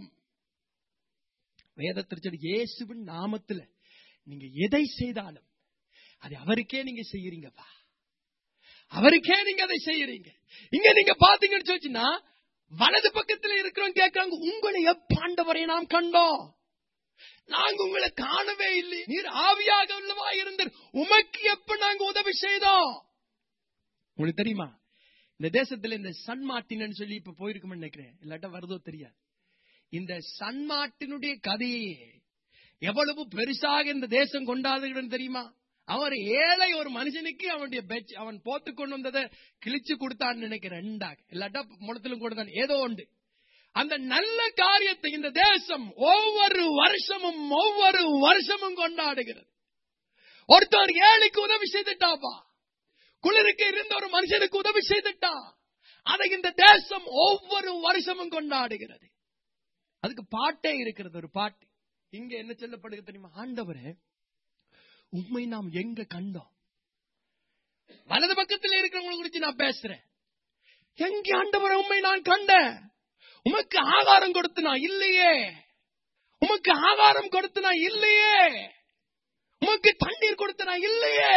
Speaker 1: வேதத்திற்கு இயேசுவின் நாமத்துல நீங்க எதை செய்தாலும் அது அவருக்கே நீங்க செய்யறீங்கப்பா அவருக்கே நீங்க அதை செய்யறீங்க இங்க நீங்க பாத்தீங்கன்னு சொல்லிச்சுன்னா வலது பக்கத்துல இருக்கிறவங்க கேட்கறாங்க உங்களை எப்பாண்டவரை நாம் கண்டோம் நாங்க உங்களை காணவே இல்லை நீர் ஆவியாக உள்ளவா இருந்தீர் உமக்கு எப்ப நாங்க உதவி செய்தோம் உங்களுக்கு தெரியுமா இந்த தேசத்துல இந்த சன் மார்ட்டின்னு சொல்லி இப்ப போயிருக்கும்னு நினைக்கிறேன் இல்லாட்டா வருதோ தெரியாது இந்த சன் மார்ட்டினுடைய கதையே எவ்வளவு பெருசாக இந்த தேசம் கொண்டாடுகிறது தெரியுமா அவர் ஏழை ஒரு மனுஷனுக்கு அவனுடைய பெச் அவன் போத்து கொண்டு வந்ததை கிழிச்சு கொடுத்தான்னு நினைக்கிறேன் ரெண்டாக இல்லாட்டா முளத்திலும் கொடுத்தான் ஏதோ உண்டு அந்த நல்ல காரியத்தை இந்த தேசம் ஒவ்வொரு வருஷமும் ஒவ்வொரு வருஷமும் கொண்டாடுகிறது ஒருத்தர் ஏழைக்கு உதவி செய்துட்டாப்பா குளிருக்கு இருந்த ஒரு மனுஷனுக்கு உதவி செய்துட்டா அதை இந்த தேசம் ஒவ்வொரு வருஷமும் கொண்டாடுகிறது அதுக்கு பாட்டே இருக்கிறது ஒரு பாட்டு இங்க என்ன சொல்லப்படுகிறது தெரியுமா ஆண்டவரே உண்மை நாம் எங்க கண்டோம் வலது பக்கத்தில் இருக்கிறவங்களை குறித்து நான் பேசுறேன் எங்க ஆண்டவரை உண்மை நான் கண்டேன் உமக்கு ஆகாரம் கொடுத்து நான் இல்லையே உமக்கு ஆகாரம் கொடுத்து நான் இல்லையே உமக்கு தண்ணீர் கொடுத்து நான் இல்லையே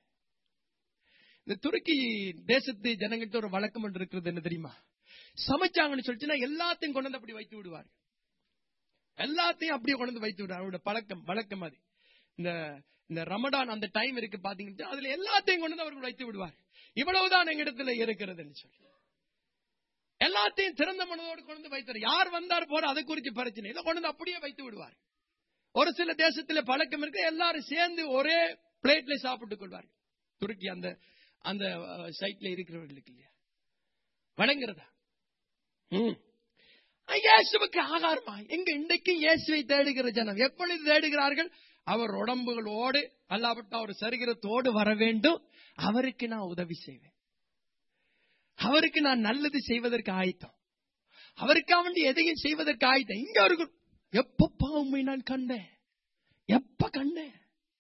Speaker 1: இந்த துருக்கி தேசத்து ஜனங்கிட்ட ஒரு வழக்கம் ஒன்று இருக்கிறது என்ன தெரியுமா சமைச்சாங்கன்னு சொல்லிச்சுன்னா எல்லாத்தையும் கொண்டு வந்து அப்படி வைத்து விடுவார் எல்லாத்தையும் அப்படியே கொண்டு வந்து வைத்து விடுவார் அவரோட பழக்கம் வழக்கம் அது இந்த இந்த ரமடான் அந்த டைம் இருக்கு பாத்தீங்கன்னா அதுல எல்லாத்தையும் கொண்டு வந்து அவர்கள் வைத்து விடுவார் இவ்வளவுதான் எங்க இடத்துல இருக்கிறதுன்னு சொல்லி எல்லாத்தையும் திறந்த மனதோடு கொண்டு வந்து வைத்தார் யார் வந்தார் போற அதை குறித்து பிரச்சனை இல்லை கொண்டு வந்து அப்படியே வைத்து விடுவார் ஒரு சில தேசத்துல பழக்கம் இருக்கு எல்லாரும் சேர்ந்து ஒரே பிளேட்ல சாப்பிட்டுக் கொள்வார்கள் துருக்கி அந்த அந்த சைட்ல இருக்கிறவர்களுக்கு இல்லையா வணங்குறதா ம். இயேசுவுக்கு ஆகாரமா எங்க இன்றைக்கு இயேசுவை தேடுகிற ஜனம் எப்பொழுது தேடுகிறார்கள் அவர் உடம்புகளோடு அல்லாவிட்ட அவர் சரீரத்தோடு வர வேண்டும் அவருக்கு நான் உதவி செய்வேன் அவருக்கு நான் நல்லது செய்வதற்கு ஆயத்தம் அவருக்காக வேண்டி எதையும் செய்வதற்கு ஆயத்தம் இங்க ஒரு குரு- எப்பப்பா உண்மை நான் கண்டேன் எப்ப கண்டேன்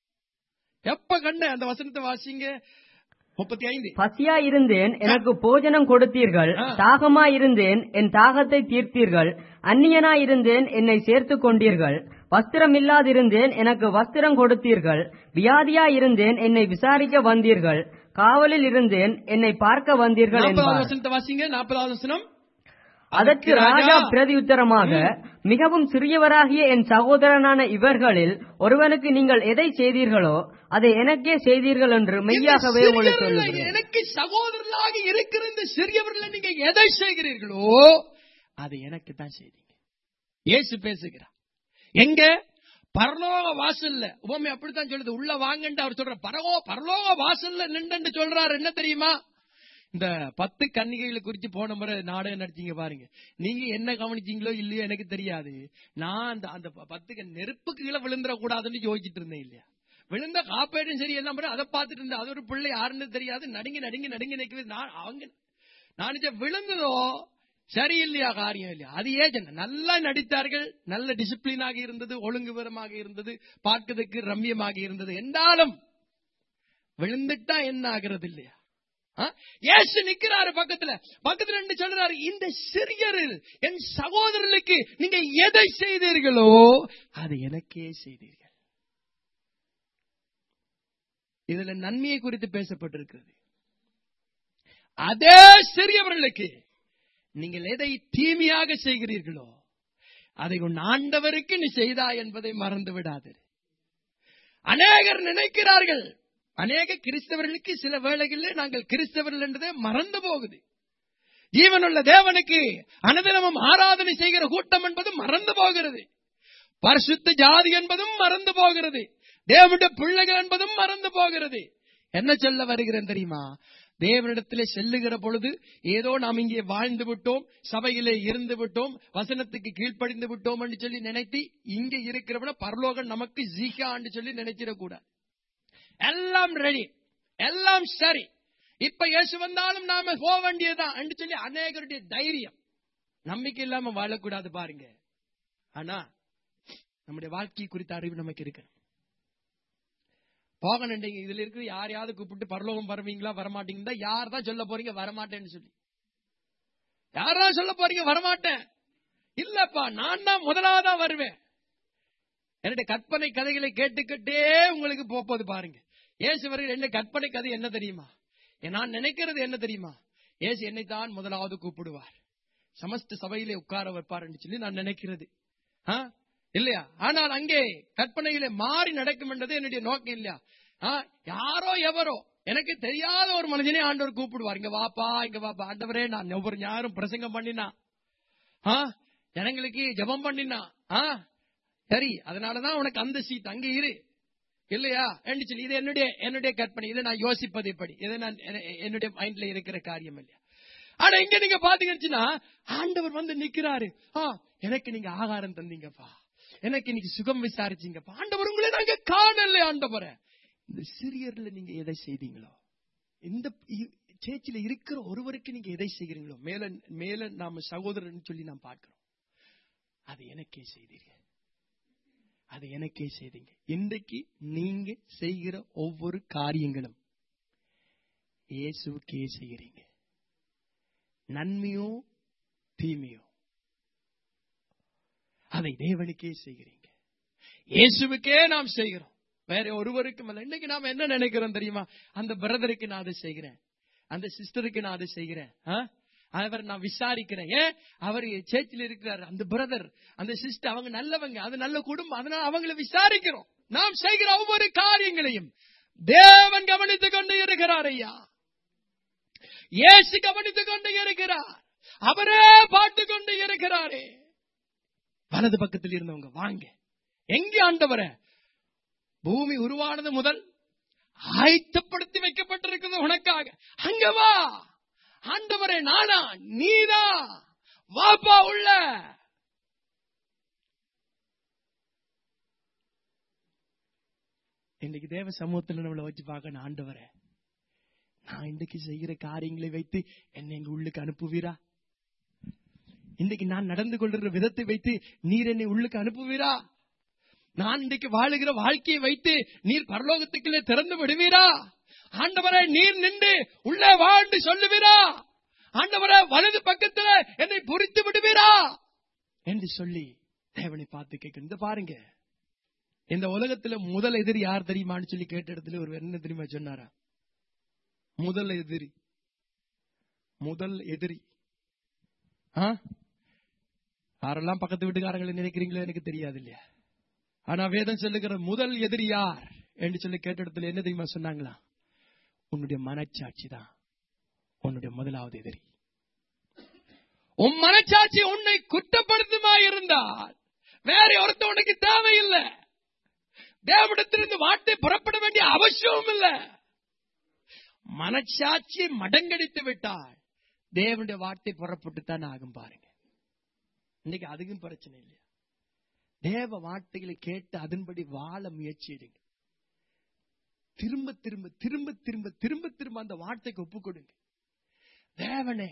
Speaker 1: எப்ப கண்டேன் அந்த வசனத்தை வாசிங்க முப்பத்தி ஐந்து
Speaker 3: பசியா இருந்தேன் எனக்கு போஜனம் கொடுத்தீர்கள்
Speaker 1: ஆ.
Speaker 3: தாகமா இருந்தேன் என் தாகத்தை தீர்த்தீர்கள் அந்நியனா இருந்தேன் என்னை சேர்த்துக் கொண்டீர்கள் வஸ்திரம் இல்லாதிருந்தேன் எனக்கு வஸ்திரம் கொடுத்தீர்கள் வியாதியா இருந்தேன் என்னை விசாரிக்க வந்தீர்கள் காவலில் இருந்தேன் என்னை பார்க்க வந்தீர்கள்
Speaker 1: நாற்பதாவது
Speaker 3: என்பார்
Speaker 1: வசனத்தை வாசிங்க நாற்பதாவது வசனம்
Speaker 3: அதற்கு ராஜா பிரதியுத்தரமாக மிகவும் சிறியவராகிய என் சகோதரனான இவர்களில் ஒருவனுக்கு நீங்கள் எதை செய்தீர்களோ அதை எனக்கே செய்தீர்கள் என்று மெய்யாகவே
Speaker 1: இந்த
Speaker 3: உங்களுக்கு
Speaker 1: சிறியவர்கள
Speaker 3: சொல்லுகிறேன்
Speaker 1: எனக்கு சகோதரர்களாக இருக்கிற இந்த சிறியவர்களை நீங்க எதை செய்கிறீர்களோ அதை எனக்கு தான் செய்தீங்க இயேசு பேசுகிறார் எங்க பரலோக வாசல்ல உபமை அப்படித்தான் சொல்லுது உள்ள வாங்கன்னு அவர் சொல்ற பரகோ பரலோக வாசல்ல நின்று சொல்றாரு என்ன தெரியுமா இந்த பத்து கன்னிகைகளை குறித்து போன முறை நாடகம் நடிச்சீங்க பாருங்க நீங்க என்ன கவனிச்சீங்களோ இல்லையோ எனக்கு தெரியாது நான் அந்த அந்த ப- பத்து கன் நெருப்புக்கு கீழே விழுந்துட கூடாதுன்னு யோசிச்சுட்டு இருந்தேன் இல்லையா விழுந்த காப்பேடும் சரி எல்லாம் பண்ண அதை பார்த்துட்டு இருந்தேன் அது ஒரு பிள்ளை யாருன்னு தெரியாது நடுங்கி நடுங்கி நடுங்கி நிற்கிறது நான் அவங்க நான் நினைச்சேன், விழுந்ததோ சரியில்லையா காரியம் இல்லையா அது ஏஜென்ட் நல்லா நடித்தார்கள் நல்ல டிசிப்ளினாக இருந்தது ஒழுங்கு விவரமாக இருந்தது பார்க்கிறதுக்கு ரம்யமாக இருந்தது என்றாலும் விழுந்துட்டா என்ன ஆகிறது இல்லையா ஆ? இயேசு நிக்கிறாரு பக்கத்துல பக்கத்துல நின்று சொல்றாரு இந்த சிறியரில் என் சகோதரர்களுக்கு நீங்க எதை செய்தீர்களோ அதை எனக்கே செய்தீர்கள் இதுல நன்மையை குறித்து பேசப்பட்டிருக்கிறது அதே சிறியவர்களுக்கு நீங்கள் எதை தீமையாக செய்கிறீர்களோ அதை உன் ஆண்டவருக்கு நீ செய்தாய் என்பதை மறந்து விடாதே அநேகர் நினைக்கிறார்கள் அநேக கிறிஸ்தவர்களுக்கு சில வேளைகளில் நாங்கள் கிறிஸ்தவர்கள் என்றதே மறந்து போகுது ஜீவனுள்ள தேவனுக்கு அனுதினமும் ஆராதனை செய்கிற கூட்டம் என்பது மறந்து போகிறது பரிசுத்த ஜாதி என்பதும் மறந்து போகிறது தேவனுடைய பிள்ளைகள் என்பதும் மறந்து போகிறது என்ன சொல்ல வருகிறேன் தெரியுமா தேவனிடத்திலே செல்லுகிற பொழுது ஏதோ நாம் இங்கே வாழ்ந்து விட்டோம் சபையிலே இருந்து விட்டோம் வசனத்துக்கு கீழ்ப்படிந்து விட்டோம் என்று சொல்லி நினைத்து இங்க இருக்கிறவன பரலோகம் நமக்கு ஜீகான்னு சொல்லி நினைச்சிடக்கூடாது எல்லாம் ரெடி எல்லாம் சரி இப்ப இயேசு வந்தாலும் நாம போக வேண்டியதுதான் என்று சொல்லி அநேகருடைய தைரியம் நம்பிக்கை இல்லாம வாழக்கூடாது பாருங்க ஆனா நம்முடைய வாழ்க்கை குறித்த அறிவு நமக்கு இருக்கு போகணும் நீங்க இதுல இருக்கு யாரையாவது கூப்பிட்டு பரலோகம் வருவீங்களா வரமாட்டீங்களா யார் தான் சொல்ல போறீங்க வரமாட்டேன்னு சொல்லி யாரா சொல்ல போறீங்க வரமாட்டேன் இல்லப்பா நான் தான் முதலாவதா வருவேன் என்னுடைய கற்பனை கதைகளை கேட்டுக்கிட்டே உங்களுக்கு போப்பது பாருங்க ஏசு வருகிற என்ன கற்பனை கதை என்ன தெரியுமா நான் நினைக்கிறது என்ன தெரியுமா ஏசு என்னை தான் முதலாவது கூப்பிடுவார் சமஸ்த சபையிலே உட்கார வைப்பார் என்று சொல்லி நான் நினைக்கிறது ஆ? இல்லையா ஆனால் அங்கே கற்பனையிலே மாறி நடக்கும் என்றது என்னுடைய நோக்கம் இல்லையா ஆ? யாரோ எவரோ எனக்கு தெரியாத ஒரு மனுஷனே ஆண்டவர் கூப்பிடுவார் இங்க வாப்பா இங்க வாப்பா ஆண்டவரே நான் ஒவ்வொரு ஞாயிறும் பிரசங்கம் பண்ணினா ஆ? ஜனங்களுக்கு ஜெபம் பண்ணினா ஆ? சரி அதனாலதான் உனக்கு அந்த சீட் அங்க இரு இல்லையா என்று சொல்லி இது என்னுடைய என்னுடைய கற்பனை இதை நான் யோசிப்பது எப்படி இதை நான் என- என்னுடைய மைண்ட்ல இருக்கிற காரியம் இல்லையா ஆனா இங்க நீங்க பாத்தீங்கன்னா ஆண்டவர் வந்து நிக்கிறாரு ஆ எனக்கு நீங்க ஆகாரம் தந்தீங்கப்பா எனக்கு இன்னைக்கு சுகம் விசாரிச்சீங்கப்பா ஆண்டவர் உங்களை நாங்க காணல ஆண்டவரை இந்த சிறியர்ல நீங்க எதை செய்தீங்களோ இந்த இ- சேர்ச்சில இருக்கிற ஒருவருக்கு நீங்க எதை செய்கிறீங்களோ மேல மேல நாம சகோதரன் சொல்லி நாம் பார்க்கிறோம் அது எனக்கே செய்தீர்கள் அது எனக்கே செய்தீங்க இன்றைக்கு நீங்க செய்கிற ஒவ்வொரு காரியங்களும் இயேசுவுக்கே செய்கிறீங்க நன்மையோ தீமையோ அதை தேவனுக்கே செய்கிறீங்க இயேசுவுக்கே நாம் செய்கிறோம் வேற ஒருவருக்கும் அல்ல இன்னைக்கு நாம என்ன நினைக்கிறோம் தெரியுமா அந்த பிரதருக்கு நான் அதை செய்கிறேன் அந்த சிஸ்டருக்கு நான் அதை செய்கிறேன் ஆ? அவர் நான் விசாரிக்கிறேன் ஏன் அவர் சேர்ச்சில் இருக்கிறார் அந்த பிரதர் அந்த சிஸ்டர் அவங்க நல்லவங்க அது நல்ல குடும்பம் அதனால அவங்கள விசாரிக்கிறோம் நாம் செய்கிற ஒவ்வொரு காரியங்களையும் தேவன் கவனித்துக் கொண்டு இருக்கிறார் ஐயா இயேசு கவனித்துக் கொண்டு இருக்கிறார் அவரே பார்த்து கொண்டு இருக்கிறாரே வலது பக்கத்தில் இருந்தவங்க வாங்க எங்க ஆண்டவர பூமி உருவானது முதல் ஆயத்தப்படுத்தி வைக்கப்பட்டிருக்கிறது உனக்காக அங்க வா ஆண்டவரே நானா நீதா வாப்பா உள்ள இன்னைக்கு தேவ சமூகத்துல நம்மளை வச்சு பார்க்கணும் ஆண்டவரே நான் இன்றைக்கு செய்கிற காரியங்களை வைத்து என்னை எங்க உள்ளுக்கு அனுப்புவீரா இன்றைக்கு நான் நடந்து கொள்கிற விதத்தை வைத்து நீர் என்னை உள்ளுக்கு அனுப்புவீரா நான் இன்றைக்கு வாழுகிற வாழ்க்கையை வைத்து நீர் பரலோகத்துக்குள்ளே திறந்து விடுவீரா ஆண்டவரே நீர் நின்று உள்ளே வாழ்ந்து சொல்லுவீரா ஆண்டவரே வலது பக்கத்துல என்னை பொறித்து விடுவீரா என்று சொல்லி தேவனை பார்த்து கேட்க இந்த பாருங்க இந்த உலகத்துல முதல் எதிரி யார் தெரியுமான்னு சொல்லி கேட்ட இடத்துல ஒரு என்ன தெரியுமா சொன்னாரா முதல் எதிரி முதல் எதிரி ஆ? யாரெல்லாம் பக்கத்து வீட்டுக்காரங்களை நினைக்கிறீங்களோ எனக்கு தெரியாது இல்லையா ஆனா வேதம் சொல்லுகிற முதல் எதிரி யார் என்று சொல்லி கேட்ட இடத்துல என்ன தெரியுமா சொன்னாங்களா உன்னுடைய மனச்சாட்சி தான் உன்னுடைய முதலாவது எதிரி உன் மனச்சாட்சி உன்னை குற்றப்படுத்துமா இருந்தால் வேற ஒருத்த உனக்கு தேவையில்லை தேவனிடத்திலிருந்து வார்த்தை புறப்பட வேண்டிய அவசியமும் இல்லை மனச்சாட்சி மடங்கடித்து விட்டால் தேவனுடைய வார்த்தை புறப்பட்டு தான் ஆகும் பாருங்க இன்னைக்கு அதுக்கும் பிரச்சனை இல்லையா தேவ வார்த்தைகளை கேட்டு அதன்படி வாழ முயற்சிடுங்க திரும்ப திரும்ப திரும்ப திரும்ப திரும்ப திரும்ப அந்த வார்த்தைக்கு ஒப்பு கொடுங்க தேவனே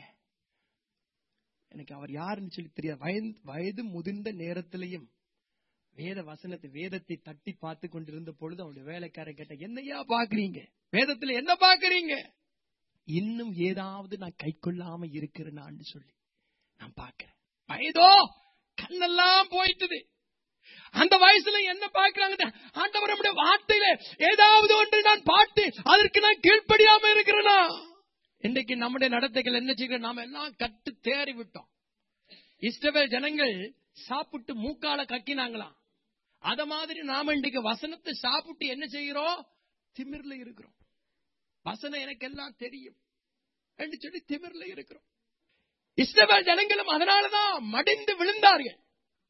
Speaker 1: எனக்கு அவர் யாருன்னு சொல்லி தெரியாது வயது வயது முதிர்ந்த நேரத்திலையும் வேத வசனத்தை வேதத்தை தட்டி பார்த்து கொண்டிருந்த பொழுது அவனுடைய வேலைக்காரன் கேட்ட என்னையா பாக்குறீங்க வேதத்துல என்ன பாக்குறீங்க இன்னும் ஏதாவது நான் கை கொள்ளாம இருக்கிறேனான்னு சொல்லி நான் பார்க்கிறேன் வயதோ கண்ணெல்லாம் போயிட்டுது அந்த வயசுல என்ன பார்க்கிறாங்க ஆண்டவர் நம்முடைய வார்த்தையில ஏதாவது ஒன்று நான் பார்த்து அதற்கு நான் கீழ்ப்படியாம இருக்கிறேனா இன்றைக்கு நம்முடைய நடத்தைகள் என்ன செய்கிறோம் நாம எல்லாம் கட்டு தேறி விட்டோம் இஸ்ரவேல் ஜனங்கள் சாப்பிட்டு மூக்கால கக்கினாங்களாம் அத மாதிரி நாம இன்றைக்கு வசனத்தை சாப்பிட்டு என்ன செய்கிறோம் திமிர்ல இருக்கிறோம் வசனம் எனக்கு எல்லாம் தெரியும் என்று சொல்லி திமிர்ல இருக்கிறோம் இஸ்ரவேல் ஜனங்களும் அதனாலதான் மடிந்து விழுந்தார்கள்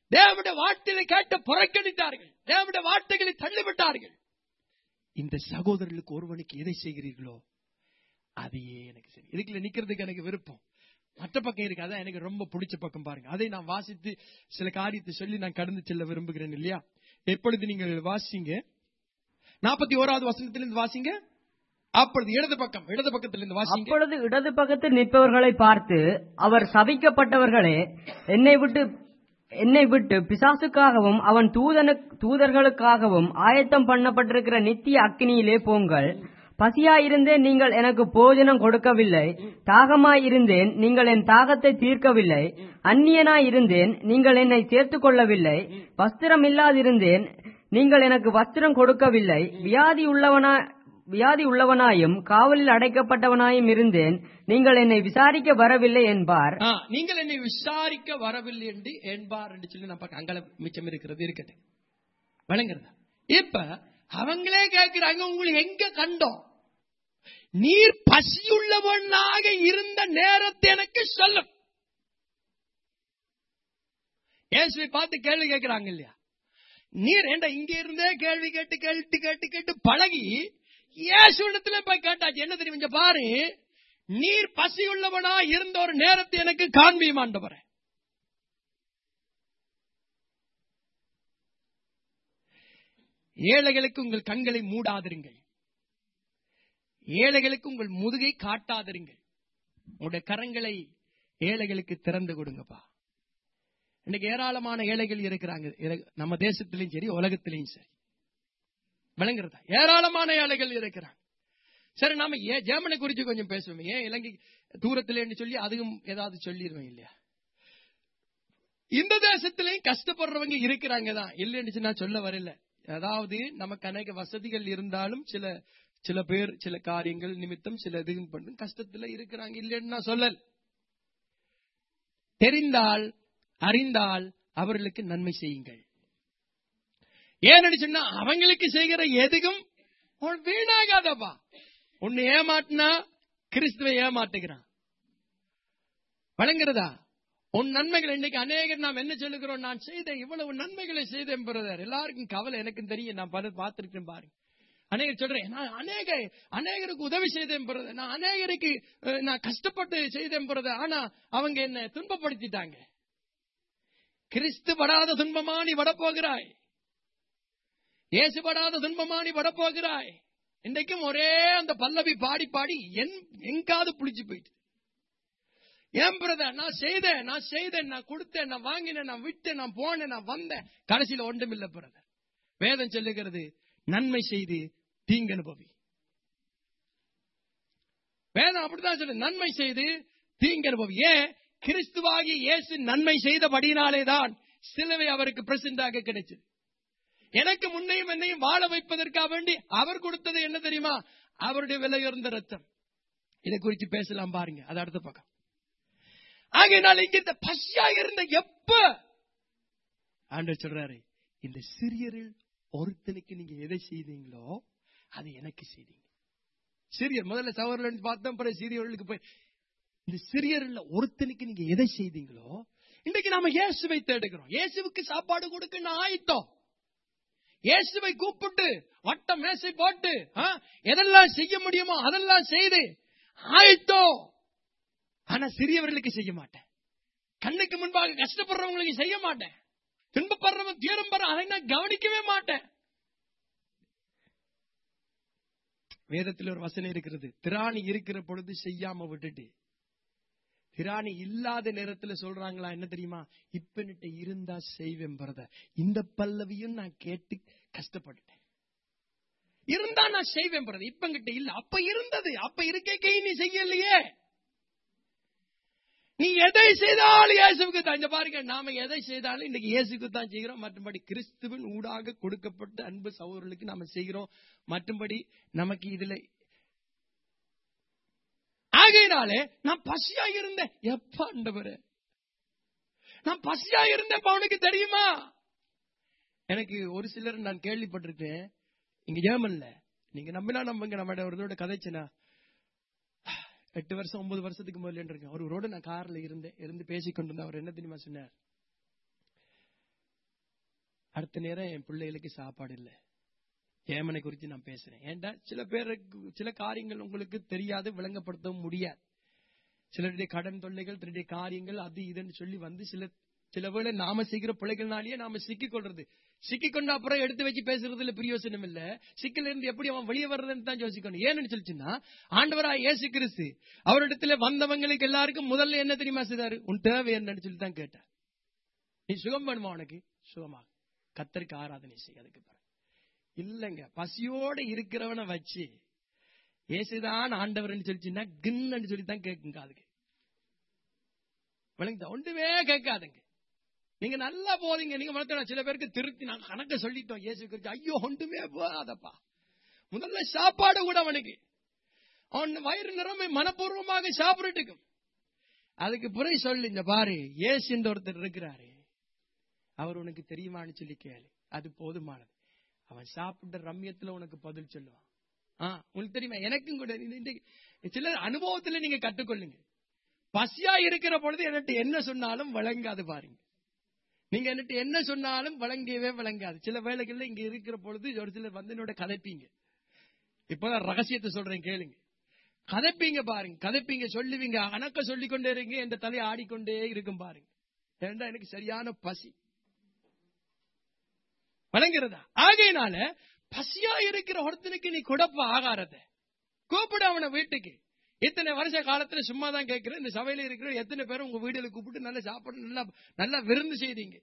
Speaker 1: தேவனுடைய வார்த்தையை கேட்டு புறக்கணித்தார்கள் தேவனுடைய வார்த்தைகளை தள்ளிவிட்டார்கள் இந்த சகோதரர்களுக்கு ஒருவனுக்கு எதை செய்கிறீர்களோ அதையே எனக்கு சரி இதுக்குள்ள நிக்கிறதுக்கு எனக்கு விருப்பம் மற்ற பக்கம் இருக்கு அதான் எனக்கு ரொம்ப பிடிச்ச பக்கம் பாருங்க அதை நான் வாசித்து சில காரியத்தை சொல்லி நான் கடந்து செல்ல விரும்புகிறேன் இல்லையா எப்பொழுது நீங்கள் வாசிங்க நாற்பத்தி ஓராவது வசனத்திலிருந்து வாசிங்க அப்பொழுது இடது பக்கம் இடது பக்கத்திலிருந்து வாசிங்க
Speaker 3: அப்பொழுது இடது பக்கத்தில் நிற்பவர்களை பார்த்து அவர் சபிக்கப்பட்டவர்களே என்னை விட்டு என்னை விட்டு பிசாசுக்காகவும் அவன் தூதனு தூதர்களுக்காகவும் ஆயத்தம் பண்ணப்பட்டிருக்கிற நித்திய அக்கினியிலே போங்கள் பசியாயிருந்தேன் நீங்கள் எனக்கு போஜனம் கொடுக்கவில்லை தாகமாயிருந்தேன் நீங்கள் என் தாகத்தை தீர்க்கவில்லை அந்நியனாயிருந்தேன் நீங்கள் என்னை சேர்த்துக் கொள்ளவில்லை வஸ்திரம் இல்லாதிருந்தேன் நீங்கள் எனக்கு வஸ்திரம் கொடுக்கவில்லை வியாதி உள்ளவனா வியாதி உள்ளவனாயும் காவலில் அடைக்கப்பட்டவனாயும் இருந்தேன் நீங்கள் என்னை விசாரிக்க வரவில்லை என்பார்
Speaker 1: ஆ, நீங்கள் என்னை விசாரிக்க வரவில்லை என்று என்பார் என்று சொல்லி நம்ம அங்கல மிச்சம் இருக்கிறது இருக்கட்டும் விளங்குறதா இப்ப அவங்களே கேட்கிறாங்க உங்களுக்கு எங்க கண்டோம் நீர் பசியுள்ளவனாக இருந்த நேரத்தை எனக்கு சொல்லும் இயேசுவை பார்த்து கேள்வி கேட்கிறாங்க இல்லையா நீர் ஏண்டா இங்க இருந்தே கேள்வி கேட்டு கேட்டு கேட்டு கேட்டு பழகி இயேசுடத்துல போய் கேட்டாச்சு என்ன தெரியும் இங்க பாரு நீர் பசியுள்ளவனா இருந்த ஒரு நேரத்தை எனக்கு காண்பியுமாண்டவரே ஏழைகளுக்கு உங்கள் கண்களை மூடாதிருங்கள் ஏழைகளுக்கு உங்கள் முதுகை காட்டாதிருங்கள் உங்களுடைய கரங்களை ஏழைகளுக்கு திறந்து கொடுங்கப்பா இன்னைக்கு ஏராளமான ஏழைகள் இருக்கிறாங்க இர- நம்ம தேசத்திலையும் சரி உலகத்திலையும் சரி விளங்குறதா ஏராளமான ஏழைகள் இருக்கிறாங்க சரி நாம ஏன் ஜெர்மனி குறித்து கொஞ்சம் பேசுவோம் ஏன் இலங்கை தூரத்திலேன்னு சொல்லி அதுவும் ஏதாவது சொல்லிடுவேன் இல்லையா இந்த தேசத்திலையும் கஷ்டப்படுறவங்க இருக்கிறாங்க தான் இல்லைன்னு நான் சொல்ல வரல அதாவது நமக்கு அநேக வசதிகள் இருந்தாலும் சில சில பேர் சில காரியங்கள் நிமித்தம் சில இது பண்ணு கஷ்டத்துல இருக்கிறாங்க இல்லைன்னு நான் சொல்லல தெரிந்தால் அறிந்தால் அவர்களுக்கு நன்மை செய்யுங்கள் ஏன்னு சொன்னா அவங்களுக்கு செய்கிற எதுக்கும் உன் வீணாகாதப்பா உன்னை ஏமாட்டினா கிறிஸ்துவை ஏமாட்டுகிறான் வழங்குறதா உன் நன்மைகள் இன்னைக்கு அநேகர் நாம் என்ன சொல்லுகிறோம் நான் செய்த இவ்வளவு நன்மைகளை செய்தேன் பிரதர் எல்லாருக்கும் கவலை எனக்கும் தெரியும் நான் பல பார்த்திருக்கேன் பாருங்க அநேகர் சொல்றேன் நான் அநேக அநேகருக்கு உதவி செய்தேன் பிரதர் நான் அநேகருக்கு அஹ், நான் கஷ்டப்பட்டு செய்தேன் பிரதர் ஆனா அவங்க என்ன துன்பப்படுத்திட்டாங்க கிறிஸ்து படாத துன்பமா நீ வரப்போகிறாய் இயேசு படாத துன்பமா நீ வரப்போகிறாய் இன்றைக்கும் ஒரே அந்த பல்லவி பாடி பாடி என் எங்காவது புளிச்சு போயிட்டு ஏன் பிரதர் நான் செய்தேன் நான் செய்தேன் நான் கொடுத்தேன் நான் வாங்கினேன் நான் விட்டேன் நான் போனேன் நான் வந்தேன் கடைசியில ஒன்றும் இல்ல பிரதர் வேதம் சொல்லுகிறது நன்மை செய்து தீங்கு அனுபவி வேதம் அப்படிதான் சொல்லு நன்மை செய்து தீங்கு அனுபவி ஏன் கிறிஸ்துவாகி இயேசு நன்மை செய்தபடியினாலே தான் சிலுவை அவருக்கு பிரசண்டாக கிடைச்சது எனக்கு முன்னையும் என்னையும் வாழ வைப்பதற்காக வேண்டி அவர் கொடுத்தது என்ன தெரியுமா அவருடைய விலையுயர்ந்த ரத்தம் இதை குறித்து பேசலாம் பாருங்க அது அடுத்த பக்கம் ஆகையினால இங்க இந்த பசியா இருந்த எப்ப ஆண்டவர் சொல்றாரு இந்த சிறியரில் ஒருத்தனுக்கு நீங்க எதை செய்தீங்களோ அது எனக்கு செய்தீங்க சிறியர் முதல்ல சவரன் பார்த்தோம் பிறகு சிறியர்களுக்கு போய் இந்த சிறியர்ல ஒருத்தனுக்கு நீங்க எதை செய்தீங்களோ இன்னைக்கு நாம இயேசுவை தேடுகிறோம் இயேசுவுக்கு சாப்பாடு கொடுக்க நான் ஆயிட்டோம் இயேசுவை கூப்பிட்டு வட்ட மேசை போட்டு ஆ, எதெல்லாம் செய்ய முடியுமோ அதெல்லாம் செய்து ஆயிட்டோம் ஆனா சிறியவர்களுக்கு செய்ய மாட்டேன் கண்ணுக்கு முன்பாக கஷ்டப்படுறவங்களுக்கு செய்ய மாட்டேன் துன்பப்படுறவன் தீரம் பெற அதை நான் கவனிக்கவே மாட்டேன் வேதத்தில் ஒரு வசனம் இருக்கிறது திராணி இருக்கிற பொழுது செய்யாம விட்டுட்டு திராணி இல்லாத நேரத்துல சொல்றாங்களா என்ன தெரியுமா இப்பன்னுட்டு இருந்தா செய்வேன் பிரதர் இந்த பல்லவியும் நான் கேட்டு கஷ்டப்பட்டுட்டேன் இருந்தா நான் செய்வேன் பிரதர் இப்பங்கிட்ட இல்ல அப்ப இருந்தது அப்ப இருக்க நீ செய்யலையே நீ எதை செய்தாலும் இயேசுக்கு தான் இங்க பாருங்க நாம எதை செய்தாலும் இன்னைக்கு இயேசுக்கு தான் செய்கிறோம் மற்றபடி கிறிஸ்துவின் ஊடாக கொடுக்கப்பட்ட அன்பு சகோதரர்களுக்கு நாம செய்கிறோம் மற்றும்படி நமக்கு இதுல ஆகையினாலே நான் பசியா இருந்தேன் எப்ப ஆண்டவரே நான் பசியா இருந்தேன் அவனுக்கு தெரியுமா எனக்கு ஒரு சிலர் நான் கேள்விப்பட்டிருக்கேன் இங்க ஜெர்மன்ல நீங்க நம்பினா நம்புங்க நம்ம ஒரு இதோட கதைச்சுனா எட்டு வருஷம் ஒன்பது வருஷத்துக்கு முதல்ல இருக்கேன் ஒருவரோட நான் கார்ல இருந்தேன் இருந்து பேசிக்கொண்டு இருந்தேன் அவர் என்ன தெரியுமா சொன்னார் அடுத்த நேரம் என் பிள்ளைகளுக்கு சாப்பாடு இல்லை ஏமனை குறித்து நான் பேசுறேன் ஏன்டா சில பேருக்கு சில காரியங்கள் உங்களுக்கு தெரியாது விளங்கப்படுத்தவும் முடியாது சிலருடைய கடன் தொல்லைகள் தன்னுடைய காரியங்கள் அது இதுன்னு சொல்லி வந்து சில சில வேளை நாம செய்கிற பிள்ளைகள்னாலேயே நாம சிக்கிக் கொள்றது சிக்கிக் கொண்ட அப்புறம் எடுத்து வச்சு பேசுறதுல பிரயோசனம் இல்ல சிக்கல இருந்து எப்படி அவன் வெளியே வர்றதுன்னு தான் யோசிக்கணும் ஏன்னு சொல்லிச்சுன்னா ஆண்டவராய் இயேசு கிறிஸ்து அவரிடத்துல வந்தவங்களுக்கு எல்லாருக்கும் முதல்ல என்ன தெரியுமா செய்தாரு உன் தேவை என்னன்னு சொல்லி தான் கேட்டார் நீ சுகம் வேணுமா உனக்கு சுகமாக கத்தருக்கு ஆராதனை செய் அதுக்கு பிறகு இல்லங்க பசியோட இருக்கிறவனை வச்சு இயேசுதான் ஆண்டவர்னு சொல்லிச்சுன்னா கின்னு சொல்லி தான் கேட்குங்க அதுக்கு விளங்குதா ஒன்றுமே கேட்காதுங்க நீங்க நல்லா போதீங்க நீங்க மனத்தன சில பேருக்கு திருத்தி நாங்க கணக்க சொல்லிட்டோம் இயேசு கிறிஸ்து ஐயோ ஒன்றுமே போகாதப்பா முதல்ல சாப்பாடு கூட அவனுக்கு அவன் வயிறு நிறமை மனப்பூர்வமாக சாப்பிட்டுக்கும் அதுக்கு பிறகு சொல்லு இந்த பாரு இயேசுன்ற ஒருத்தர் இருக்கிறாரு அவர் உனக்கு தெரியுமான்னு சொல்லி கேளு அது போதுமானது அவன் சாப்பிட்ட ரம்யத்துல உனக்கு பதில் சொல்லுவான் ஆ, உங்களுக்கு தெரியுமா எனக்கும் கூட இந்த- இந்த- சில அனுபவத்துல நீங்க கற்றுக்கொள்ளுங்க பசியா இருக்கிற பொழுது என்கிட்ட என்ன சொன்னாலும் வழங்காது பாருங்க நீங்க என்கிட்ட என்ன சொன்னாலும் வழங்கவே வழங்காது சில வேலைகள்ல இங்க இருக்கிற பொழுது ஒரு சிலர் வந்து என்னோட கதைப்பீங்க இப்பதான் ரகசியத்தை சொல்றேன் கேளுங்க கதைப்பீங்க பாருங்க கதைப்பீங்க சொல்லுவீங்க அணக்க சொல்லிக்கொண்டே இருங்க என் தலை ஆடிக்கொண்டே இருக்கும் பாருங்க ஏன்டா எனக்கு சரியான பசி வழங்குறதா ஆகையினால பசியா இருக்கிற ஒருத்தனுக்கு நீ கொடுப்ப ஆகாரத்தை கூப்பிடு அவனை வீட்டுக்கு இத்தனை வருஷ காலத்துல சும்மா தான் கேட்கிறேன் இந்த சபையில இருக்கிற எத்தனை பேரும் உங்க வீடுல கூப்பிட்டு நல்லா சாப்பாடு நல்லா நல்லா விருந்து செய்தீங்க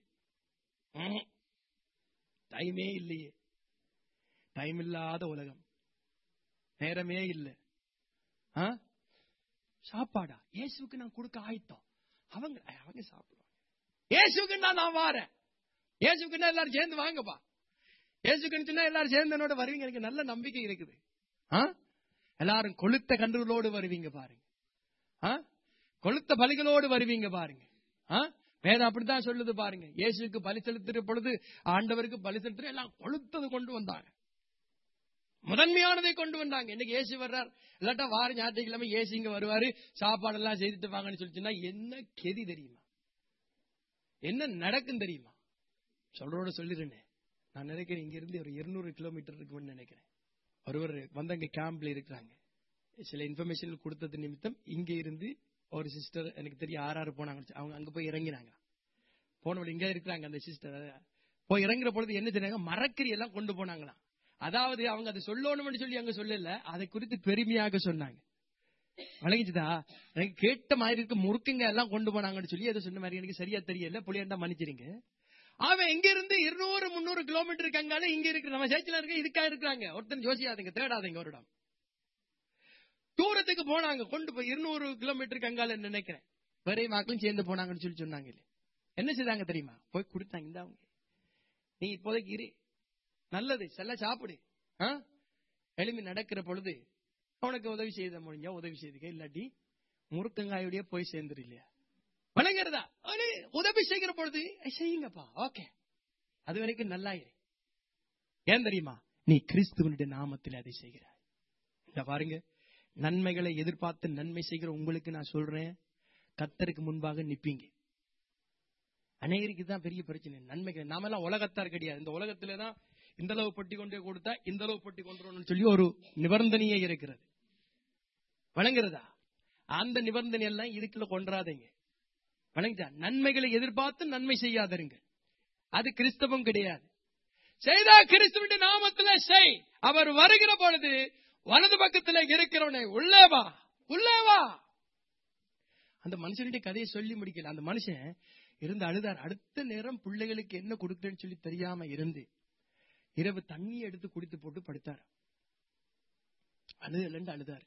Speaker 1: டைமே இல்லையே டைம் இல்லாத உலகம் நேரமே இல்லை ஆ? சாப்பாடா இயேசுக்கு நான் கொடுக்க ஆயத்தம் அவங்க அவங்க சாப்பிடுவாங்க இயேசுக்கு நான் வாரேன் இயேசுக்குன்னா எல்லாரும் சேர்ந்து வாங்கப்பா இயேசுக்குன்னு சொன்னா எல்லாரும் சேர்ந்து என்னோட வருவீங்க எனக்கு நல்ல நம்பிக்கை இருக்குது ஆ? எல்லாரும் கொளுத்த கன்றுகளோடு வருவீங்க பாருங்க ஆ? கொளுத்த பலிகளோடு வருவீங்க பாருங்க ஆ? வேதம் அப்படித்தான் சொல்லுது பாருங்க இயேசுக்கு பலி செலுத்துற பொழுது ஆண்டவருக்கு பலி செலுத்துற எல்லாம் கொளுத்தது கொண்டு வந்தாங்க முதன்மையானதை கொண்டு வந்தாங்க இன்னைக்கு இயேசு வர்றார் இல்லாட்டா வார ஞாயிற்றுக்கிழமை இயேசு இங்க வருவாரு சாப்பாடெல்லாம் செய்துட்டு வாங்கன்னு சொல்லிச்சுன்னா என்ன கெதி தெரியுமா என்ன நடக்கும் தெரியுமா சொல்றோட சொல்லிடுறேன் நான் நினைக்கிறேன் இங்க இருந்து ஒரு இருநூறு கிலோமீட்டர் இருக்கும்னு நினைக்கிறேன் ஒருவர் வந்து அங்க கேம்ப்ல இருக்கிறாங்க சில இன்ஃபர்மேஷன் கொடுத்தது நிமித்தம் இங்க இருந்து ஒரு சிஸ்டர் எனக்கு தெரியும் ஆறு ஆறு போனாங்க அவங்க அங்க போய் இறங்கினாங்க போனவள் இங்க இருக்கிறாங்க அந்த சிஸ்டர் போய் இறங்குற பொழுது என்ன செய்றாங்க மரக்கறி எல்லாம் கொண்டு போனாங்களாம் அதாவது அவங்க அதை சொல்லணும்னு சொல்லி அங்க சொல்லல அதை குறித்து பெருமையாக சொன்னாங்க வழங்கிச்சுதா எனக்கு கேட்ட மாதிரி இருக்க முறுக்குங்க எல்லாம் கொண்டு போனாங்கன்னு சொல்லி அதை சொன்ன மாதிரி எனக்கு சரியா தெரியல புளியாண்டா மன்னிச்சிருங்க அவன் எங்க இருந்து இருநூறு முந்நூறு கிலோமீட்டருக்கு அங்கால இங்க இருக்கு நம்ம சேர்ச்சில இருக்க இதுக்கா இருக்கிறாங்க ஒருத்தன் யோசியாதீங்க தேடாதீங்க ஒரு இடம் தூரத்துக்கு போனாங்க கொண்டு போய் இருநூறு கிலோமீட்டருக்கு அங்கால நினைக்கிறேன் வேற மக்களும் சேர்ந்து போனாங்கன்னு சொல்லி சொன்னாங்க இல்ல என்ன செய்தாங்க தெரியுமா போய் கொடுத்தாங்க இந்த அவங்க நீ இப்போதைக்கு இரு நல்லது செல்ல சாப்பிடு ஆ? எழும்பி நடக்கிற பொழுது அவனுக்கு உதவி செய்த முடிஞ்சா உதவி செய்துக்க இல்லாட்டி முருக்கங்காயோடய போய் சேர்ந்துரு இல்லையா வணங்குறதா அவனே உதவி செய்கிற பொழுது "ஐ, செய்யுங்கப்பா ஓகே அது வரைக்கும் நல்லா இரு ஏன் தெரியுமா நீ கிறிஸ்துவனுடைய நாமத்தில் அதை செய்கிறாய் இந்த பாருங்க நன்மைகளை எதிர்பார்த்து நன்மை செய்கிற உங்களுக்கு நான் சொல்றேன் கத்தருக்கு முன்பாக நிப்பீங்க அநேகருக்கு தான் பெரிய பிரச்சனை நன்மைகள் நாமெல்லாம் உலகத்தார் கிடையாது இந்த உலகத்துல தான் இந்த அளவு பட்டி கொண்டே கொடுத்தா இந்த அளவு பட்டி கொண்டு வரணும்னு சொல்லி ஒரு நிபந்தனையே இருக்கிறது வணங்குறதா அந்த நிபந்தனை எல்லாம் இதுக்குள்ள கொண்டாதீங்க வணங்குதா நன்மைகளை எதிர்பார்த்து நன்மை செய்யாதருங்க அது கிறிஸ்தவம் கிடையாது செய்தா கிறிஸ்துவின் நாமத்துல செய் அவர் வருகிற பொழுது வலது பக்கத்துல இருக்கிறவனை உள்ளே வா உள்ளே வா அந்த மனுஷனுடைய கதையை சொல்லி முடிக்கல அந்த மனுஷன் இருந்து அழுதார் அடுத்த நேரம் பிள்ளைகளுக்கு என்ன கொடுக்குறேன்னு சொல்லி தெரியாம இருந்து இரவு தண்ணியை எடுத்து குடித்து போட்டு படுத்தார் அழுதலண்டு அழுதார்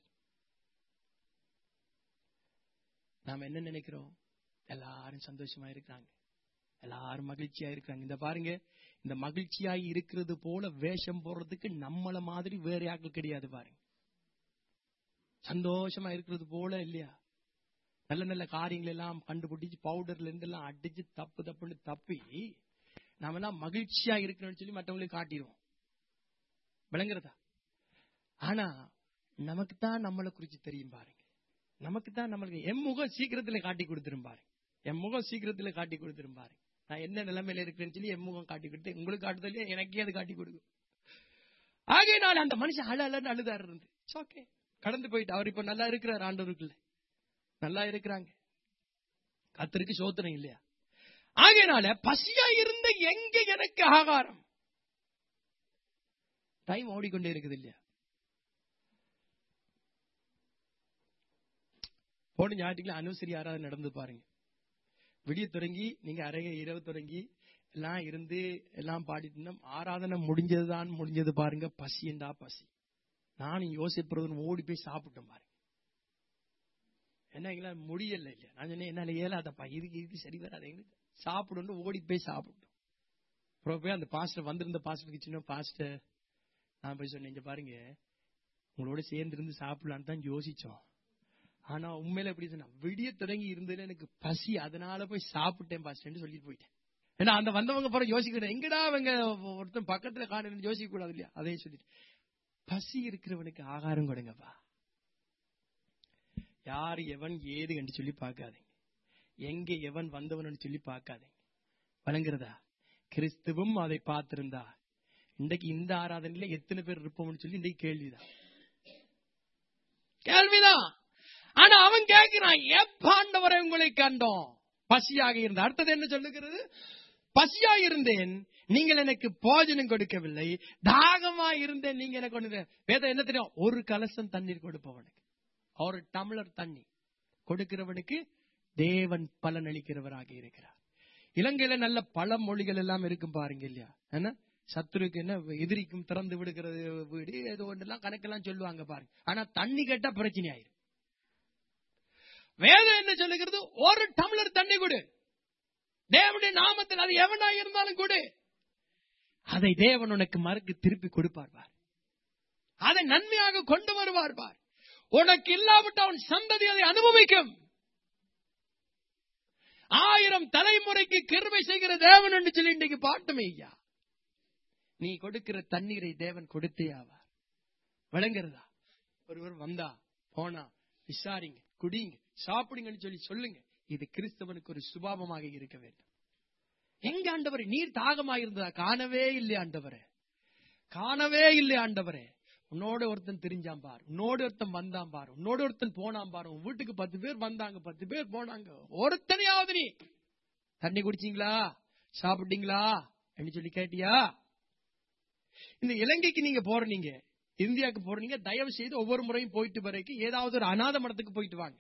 Speaker 1: நாம என்ன நினைக்கிறோம் எல்லாரும் சந்தோஷமா இருக்கிறாங்க எல்லாரும் மகிழ்ச்சியா இருக்காங்க இந்த பாருங்க இந்த மகிழ்ச்சியாய் இருக்கிறது போல வேஷம் போடுறதுக்கு நம்மள மாதிரி வேற யாக்கள் கிடையாது பாருங்க சந்தோஷமா இருக்கிறது போல இல்லையா நல்ல நல்ல காரியங்கள் எல்லாம் கண்டுபிடிச்சு பவுடர்ல இருந்து எல்லாம் அடிச்சு தப்பு தப்புன்னு தப்பி நாம எல்லாம் மகிழ்ச்சியா இருக்கணும்னு சொல்லி மற்றவங்களுக்கு காட்டிடுவோம் விளங்குறதா ஆனா நமக்கு தான் நம்மளை குறிச்சு தெரியும் பாருங்க நமக்கு தான் நம்மளுக்கு என் முகம் சீக்கிரத்துல காட்டி கொடுத்துரும் பாருங்க என் முகம் சீக்கிரத்துல காட்டி கொடுத்துரும் பாருங்க நான் என்ன நிலைமையில இருக்கிறேன்னு சொல்லி என் முகம் காட்டி கொடுத்து உங்களுக்கு காட்டுதலே எனக்கே அது காட்டி கொடுக்கும் ஆகையினால அந்த மனுஷன் அழ அழன்னு அழுதாரு இருந்து ஓகே கடந்து போயிட்டு அவர் இப்ப நல்லா இருக்கிறார் ஆண்டவருக்குள்ள நல்லா இருக்கிறாங்க கத்தருக்கு சோத்திரம் இல்லையா ஆகையினால பசியா இருந்த எங்க எனக்கு ஆகாரம் டைம் ஓடிக்கொண்டே இருக்குது இல்லையா போன ஞாயிற்றுக்கிழமை அனுசரி ஆராதனை நடந்து பாருங்க விடிய தொடங்கி நீங்க அரைக இரவு தொடங்கி எல்லாம் இருந்து எல்லாம் பாடிட்டு இருந்தோம் ஆராதனை முடிஞ்சதுதான் முடிஞ்சது பாருங்க பசியண்டா பசி நானும் யோசிப்புறதுன்னு ஓடி போய் சாப்பிட்டேன் பாருங்க என்ன எங்களால முடியல இல்லையா நான் சொன்னேன் என்னால இயலாதப்பா இதுக்கு இதுக்கு சரி வராது எங்களுக்கு சாப்பிடுன்னு ஓடி போய் சாப்பிட்டோம் அப்புறம் போய் அந்த பாஸ்டர் வந்திருந்த பாஸ்டருக்கு சின்ன பாஸ்டர் நான் போய் சொன்னேன் இங்க பாருங்க உங்களோட சேர்ந்து இருந்து சாப்பிடலான்னு தான் யோசிச்சோம் ஆனா உண்மையில எப்படி சொன்னா விடிய தொடங்கி இருந்ததுல எனக்கு பசி அதனால போய் சாப்பிட்டேன் பாஸ்டர்னு சொல்லிட்டு போயிட்டேன் ஏன்னா அந்த வந்தவங்க பிறகு யோசிக்கிறேன் எங்கடா அவங்க ஒருத்தன் பக்கத்துல காணுன்னு யோசிக்க கூடாது இல்லையா அதையும் சொல்லிட்டு பசி இருக்கிறவனுக்கு ஆகாரம் கொடுங்கப்பா யார் எவன் ஏது என்று சொல்லி பார்க்காதீங்க எங்க எவன் வந்தவன் சொல்லி பார்க்காதீங்க வழங்குறதா கிறிஸ்துவும் அதை பார்த்திருந்தா இன்றைக்கு இந்த ஆராதனையில எத்தனை பேர் இருப்போம்னு சொல்லி இன்றைக்கு கேள்விதான் கேள்விதான் ஆனா அவன் கேட்கிறான் எப்பாண்டவரை உங்களை கண்டோம் பசியாக இருந்த அடுத்தது என்ன சொல்லுகிறது பசியா இருந்தேன் நீங்கள் எனக்கு போஜனம் கொடுக்கவில்லை தாகமா இருந்தேன் நீங்க எனக்கு ஒண்ணு வேதம் என்ன தெரியும் ஒரு கலசம் தண்ணீர் கொடுப்பவனுக்கு ஒரு டம்ளர் தண்ணி கொடுக்கிறவனுக்கு தேவன் பலன் அளிக்கிறவராக இருக்கிறார் இலங்கையில நல்ல பல மொழிகள் எல்லாம் இருக்கும் பாருங்க இல்லையா என்ன சத்துருக்கு என்ன எதிரிக்கும் திறந்து விடுகிறது வீடு ஏதோ ஒன்றெல்லாம் கணக்கெல்லாம் சொல்லுவாங்க பாருங்க ஆனா தண்ணி கேட்டா பிரச்சனை ஆயிரும் வேதம் என்ன சொல்லுகிறது ஒரு டம்ளர் தண்ணி கொடு தேவனுடைய நாமத்தில் அது எவனா இருந்தாலும் கொடு அதை தேவன் உனக்கு மறுக்கு திருப்பி கொடுப்பார் பார் அதை நன்மையாக கொண்டு வருவார் பார் உனக்கு இல்லாவிட்ட அவன் சந்ததி அதை அனுபவிக்கும் ஆயிரம் தலைமுறைக்கு கிருபை செய்கிற தேவன் என்று சொல்லி இன்றைக்கு பாட்டுமே ஐயா நீ கொடுக்கிற தண்ணீரை தேவன் கொடுத்தே ஆவார் விளங்குறதா ஒருவர் வந்தா போனா விசாரிங்க குடிங்க சாப்பிடுங்கன்னு சொல்லி சொல்லுங்க இது கிறிஸ்தவனுக்கு ஒரு சுபாவமாக இருக்க வேண்டும் எங்க ஆண்டவரே நீர் தாகமாக இருந்ததா காணவே இல்லை ஆண்டவரே காணவே இல்லை ஆண்டவரே உன்னோட ஒருத்தன் தெரிஞ்சான் பார் உன்னோட ஒருத்தன் வந்தான் பார் உன்னோட ஒருத்தன் போனான் பார் உன் வீட்டுக்கு பத்து பேர் வந்தாங்க பத்து பேர் போனாங்க ஒருத்தனையாவது நீ தண்ணி குடிச்சீங்களா சாப்பிட்டீங்களா அப்படின்னு சொல்லி கேட்டியா இந்த இலங்கைக்கு நீங்க போறீங்க இந்தியாவுக்கு போறீங்க தயவு செய்து ஒவ்வொரு முறையும் போயிட்டு வரைக்கும் ஏதாவது ஒரு அநாத மடத்துக்கு போயிட்டு வாங்க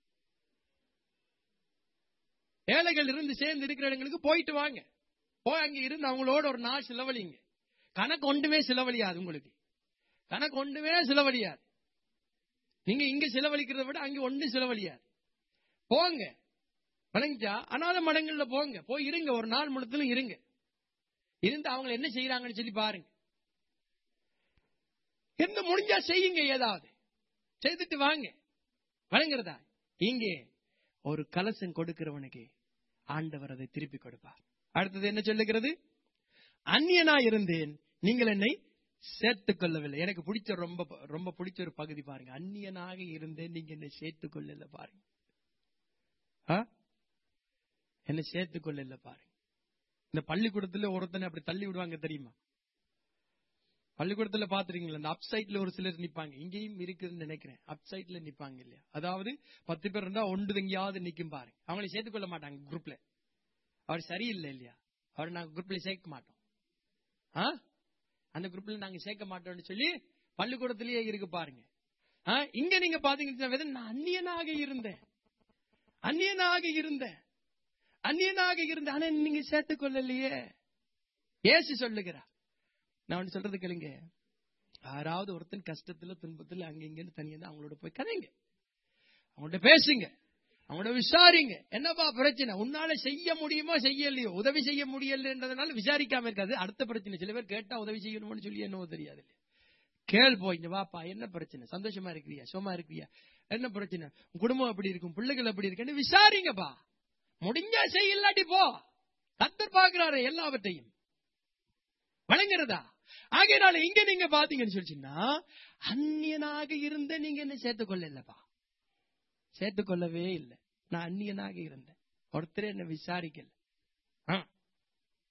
Speaker 1: ஏழைகள் இருந்து சேர்ந்து இருக்கிற இடங்களுக்கு போயிட்டு வாங்க போய் அங்க இருந்து அவங்களோட ஒரு நாள் செலவழிங்க கணக்கு ஒன்றுமே செலவழியாது உங்களுக்கு கணக்கு ஒன்றுமே செலவழியாது நீங்க இங்க செலவழிக்கிறத விட அங்க ஒன்று செலவழியாது போங்க வணங்கிச்சா அநாத மடங்கள்ல போங்க போய் இருங்க ஒரு நாள் முழுத்திலும் இருங்க இருந்து அவங்க என்ன செய்யறாங்கன்னு சொல்லி பாருங்க என்ன முடிஞ்சா செய்யுங்க ஏதாவது செய்துட்டு வாங்க வழங்குறதா இங்கே ஒரு கலசம் கொடுக்கிறவனுக்கு ஆண்டவர் அதை திருப்பி கொடுப்பார் அடுத்தது என்ன சொல்லுகிறது அந்நியனா இருந்தேன் நீங்கள் என்னை சேர்த்துக் கொள்ளவில்லை எனக்கு பிடிச்ச ரொம்ப ரொம்ப பிடிச்ச ஒரு பகுதி பாருங்க அந்நியனாக இருந்தேன் நீங்க என்னை சேர்த்துக் கொள்ளல பாருங்க ஆ? என்னை சேர்த்துக் கொள்ளல பாருங்க இந்த பள்ளிக்கூடத்துல ஒருத்தனை அப்படி தள்ளி விடுவாங்க தெரியுமா பள்ளிக்கூடத்துல பாத்துருக்கீங்களா இந்த அப் சைட்ல ஒரு சிலர் நிப்பாங்க இங்கேயும் இருக்குதுன்னு நினைக்கிறேன் அப் சைட்ல நிப்பாங்க இல்லையா அதாவது பத்து பேர் இருந்தா ஒன்று எங்கேயாவது நிக்கும் பாருங்க அவங்களை சேர்த்துக் கொள்ள மாட்டாங்க குரூப்ல அவர் சரியில்லை இல்லையா அவர் நாங்க குரூப்ல சேர்க்க மாட்டோம் ஆ? அந்த குரூப்ல நாங்க சேர்க்க மாட்டோம்னு சொல்லி பள்ளிக்கூடத்திலேயே இருக்கு பாருங்க ஆ? இங்க நீங்க பாத்தீங்கன்னா நான் அந்நியனாக இருந்தேன் அந்நியனாக இருந்தேன் அந்நியனாக இருந்தேன் ஆனா நீங்க சேர்த்துக் கொள்ளலையே ஏசு சொல்லுகிறார் நான் ஒண்ணு சொல்றது கேளுங்க யாராவது ஒருத்தன் கஷ்டத்துல துன்பத்துல அங்க இங்கன்னு தனியா தான் அவங்களோட போய் கதைங்க அவங்கள்ட்ட பேசுங்க அவங்களோட விசாரிங்க என்னப்பா பிரச்சனை உன்னால செய்ய முடியுமோ செய்யலையோ உதவி செய்ய முடியலன்றதுனால விசாரிக்காம இருக்காது அடுத்த பிரச்சனை சில பேர் கேட்டா உதவி செய்யணும்னு சொல்லி என்னவோ தெரியாது இல்லையா கேள் போய் வாப்பா என்ன பிரச்சனை சந்தோஷமா இருக்கிறியா சும்மா இருக்கிறியா என்ன பிரச்சனை உன் குடும்பம் எப்படி இருக்கும் பிள்ளைகள் எப்படி இருக்குன்னு விசாரிங்கப்பா முடிஞ்சா செய் இல்லாட்டி போ கத்தர் பாக்குறாரு எல்லாவற்றையும் வழங்குறதா ஆகையினால இங்க நீங்க பாத்தீங்கன்னு சொல்லிச்சுன்னா அந்நியனாக இருந்த நீங்க என்ன சேர்த்துக் கொள்ளலப்பா சேர்த்துக் கொள்ளவே இல்லை நான் அந்நியனாக இருந்தேன் ஒருத்தர் என்ன விசாரிக்கல ஆ,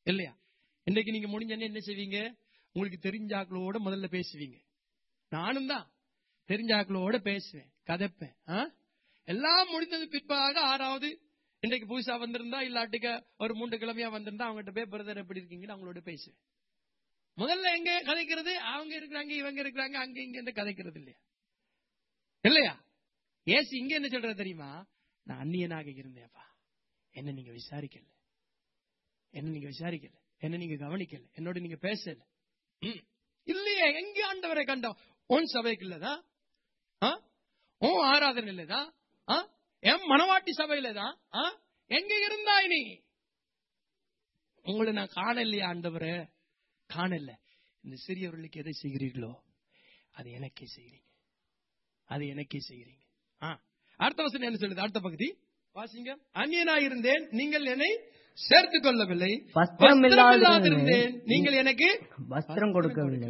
Speaker 1: இல்லையா இன்னைக்கு நீங்க முடிஞ்சோடனே என்ன செய்வீங்க உங்களுக்கு தெரிஞ்சாக்களோட முதல்ல பேசுவீங்க நானும் தான் தெரிஞ்சாக்களோட பேசுவேன் கதைப்பேன் ஆ? எல்லாம் முடிந்தது பிற்பாக ஆறாவது இன்றைக்கு புதுசா வந்திருந்தா இல்லாட்டிக்க ஒரு மூன்று கிழமையா வந்திருந்தா அவங்ககிட்ட போய் பிரதர் எப்படி இருக்கீங்கன்னு அவங்களோட பேசுவேன் முதல்ல எங்க கதைக்கிறது அவங்க இருக்கிறாங்க இவங்க இருக்கிறாங்க அங்க இங்க இருந்து கதைக்கிறது இல்லையா இல்லையா ஏசு இங்க என்ன சொல்றது தெரியுமா நான் அந்நியனாக இருந்தேன்ப்பா என்ன நீங்க விசாரிக்கல என்ன நீங்க விசாரிக்கல என்ன நீங்க கவனிக்கல என்னோட நீங்க பேசல ம். இல்லையே எங்க ஆண்டவரை கண்டோம் உன் சபைக்கு இல்லதான் ஆ? உன் ஆராதனை இல்லதான் ஆ? என் மனவாட்டி சபையில தான் ஆ? எங்க இருந்தாய் நீ உங்களை நான் காணலையா ஆண்டவரே காணல இந்த சிறியவர்களுக்கு எதை செய்கிறீர்களோ அது எனக்கே செய்கிறீங்க அது எனக்கே செய்கிறீங்க ஆ. அடுத்த வசனம் என்ன சொல்லுது அடுத்த பகுதி வாசிங்க அந்நியனாயிருந்தேன் நீங்கள் என்னை சேர்த்துக் கொள்ளவில்லை
Speaker 3: வஸ்திரம்
Speaker 1: வஸ்திரமில்லாதிருந்தேன் நீங்கள் எனக்கு
Speaker 3: வஸ்திரம் கொடுக்கவில்லை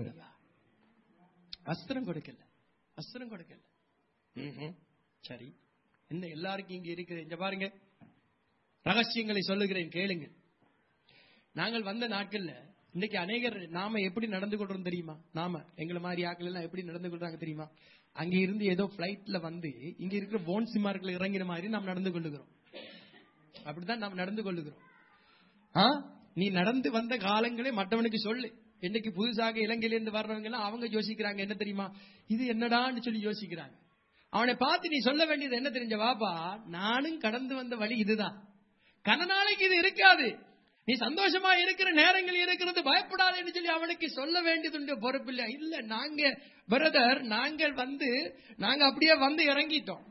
Speaker 1: வஸ்திரம் கொடுக்கல வஸ்திரம் கொடுக்கல ம்ஹும். சரி என்ன எல்லாருக்கும் இங்க இருக்குது இங்க பாருங்க ரகசியங்களை சொல்லுகிறேன் கேளுங்க நாங்கள் வந்த நாட்கள்ல இன்னைக்கு அநேகர் நாம எப்படி நடந்து கொள்றோம் தெரியுமா நாம எங்களை மாதிரி ஆட்கள் எல்லாம் எப்படி நடந்து கொள்றாங்க தெரியுமா அங்க இருந்து ஏதோ பிளைட்ல வந்து இங்க இருக்கிற போன்சிமார்கள் இறங்கிற மாதிரி நாம் நடந்து கொள்ளுகிறோம் அப்படிதான் நாம் நடந்து கொள்ளுகிறோம் ஆ? நீ நடந்து வந்த காலங்களே மற்றவனுக்கு சொல்லு இன்னைக்கு புதுசாக இலங்கையில இருந்து வர்றவங்க எல்லாம் அவங்க யோசிக்கிறாங்க என்ன தெரியுமா இது என்னடான்னு சொல்லி யோசிக்கிறாங்க அவனை பார்த்து நீ சொல்ல வேண்டியது என்ன தெரிஞ்ச வாப்பா நானும் கடந்து வந்த வழி இதுதான் கன நாளைக்கு இது இருக்காது நீ சந்தோஷமா இருக்கிற நேரங்கள் இருக்கிறது பயப்படாதேன்னு சொல்லி அவனுக்கு சொல்ல வேண்டியது பொறுப்பு இல்ல இல்ல நாங்க பிரதர் நாங்கள் வந்து நாங்க அப்படியே வந்து இறங்கிட்டோம்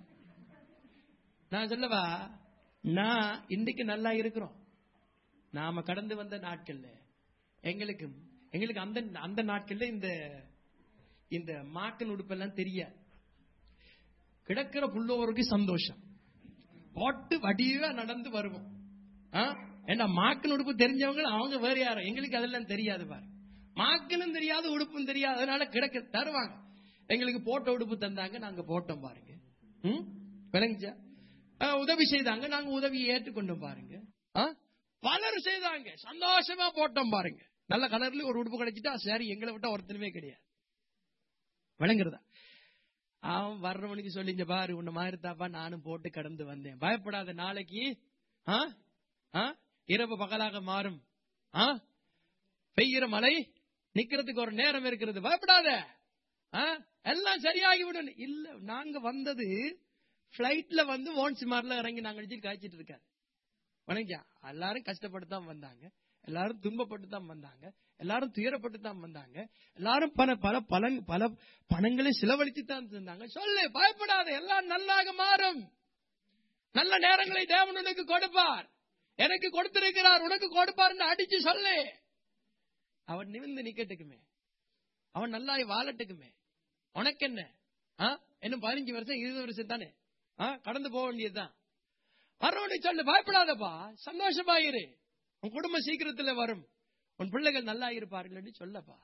Speaker 1: நான் சொல்லவா நான் இன்னைக்கு நல்லா இருக்கிறோம் நாம கடந்து வந்த நாட்கள்ல எங்களுக்கு எங்களுக்கு அந்த அந்த நாட்கள்ல இந்த இந்த மாக்கன் உடுப்பெல்லாம் தெரியாது கிடக்கிற புள்ளோருக்கு சந்தோஷம் போட்டு வடிவா நடந்து வருவோம் ஆ? ஏண்டா மாக்கன் உடுப்பு தெரிஞ்சவங்க அவங்க வேற யாரும் எங்களுக்கு அதெல்லாம் தெரியாது பாரு மாக்கனும் தெரியாது உடுப்பும் தெரியாது அதனால கிடக்க தருவாங்க எங்களுக்கு போட்ட உடுப்பு தந்தாங்க நாங்க போட்டோம் பாருங்க ம்? விளங்குச்சா ஆ, உதவி செய்தாங்க நாங்க உதவியை ஏற்றுக்கொண்டோம் பாருங்க ஆ? பலர் செய்தாங்க சந்தோஷமா போட்டோம் பாருங்க நல்ல கலர்ல ஒரு உடுப்பு கிடைச்சிட்டா சரி எங்களை விட்டா ஒருத்தனுமே கிடையாது விளங்குறதா அவன் வர்றவனுக்கு சொல்லிங்க பாரு உன்ன மாதிரி தாப்பா நானும் போட்டு கடந்து வந்தேன் பயப்படாத நாளைக்கு ஆ? ஆ? இரவு பகலாக மாறும் ஆ? பெய்கிற மழை நிக்கிறதுக்கு ஒரு நேரம் இருக்கிறது பயப்படாத ஆ? எல்லாம் சரியாகி விடும் இல்ல நாங்க வந்தது பிளைட்ல வந்து ஓன்சிமார்ல இறங்கி நாங்க அடிச்சு காய்ச்சிட்டு இருக்காரு வணங்கியா எல்லாரும் கஷ்டப்பட்டு தான் வந்தாங்க எல்லாரும் துன்பப்பட்டு தான் வந்தாங்க எல்லாரும் துயரப்பட்டு தான் வந்தாங்க எல்லாரும் பல பல பலன் பல பணங்களை செலவழித்து தான் இருந்தாங்க சொல்லு பயப்படாத எல்லாம் நல்லாக மாறும் நல்ல நேரங்களை தேவன் உனக்கு கொடுப்பார் எனக்கு கொடுத்திருக்கிறார் உனக்கு கொடுப்பார்னு அடிச்சு சொல்லு அவன் நிமிர்ந்து நிக்கட்டுக்குமே அவன் நல்லா வாழட்டுக்குமே உனக்கு என்ன ஆ? இன்னும் பதினஞ்சு வருஷம் இருபது வருஷம் தானே ஆ? கடந்து போக வேண்டியதுதான் வர்றவனை சொல்லு பயப்படாதப்பா சந்தோஷமா இரு உன் குடும்பம் சீக்கிரத்துல வரும் உன் பிள்ளைகள் நல்லா இருப்பார்கள் சொல்லப்பா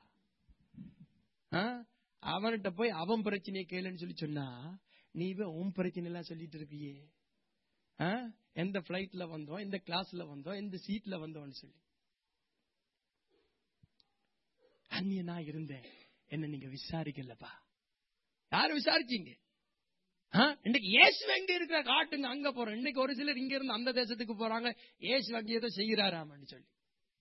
Speaker 1: ஆ? அவன்கிட்ட போய் அவன் பிரச்சனையை கேளுன்னு சொல்லி சொன்னா நீ போய் உன் பிரச்சனை எல்லாம் சொல்லிட்டு இருப்பியே ஆ? எந்த பிளைட்ல வந்தோம் எந்த கிளாஸ்ல வந்தோம் எந்த சீட்ல வந்தோம்னு சொல்லி அந்நியனா இருந்தேன் என்ன நீங்க விசாரிக்கலப்பா யாரு விசாரிச்சீங்க ஆ? இன்னைக்கு இயேசு எங்க இருக்கிற காட்டுங்க அங்க போறோம் இன்னைக்கு ஒரு சிலர் இங்க இருந்து அந்த தேசத்துக்கு போறாங்க இயேசு அங்க ஏதோ செய்கிறாராமன்னு சொல்லி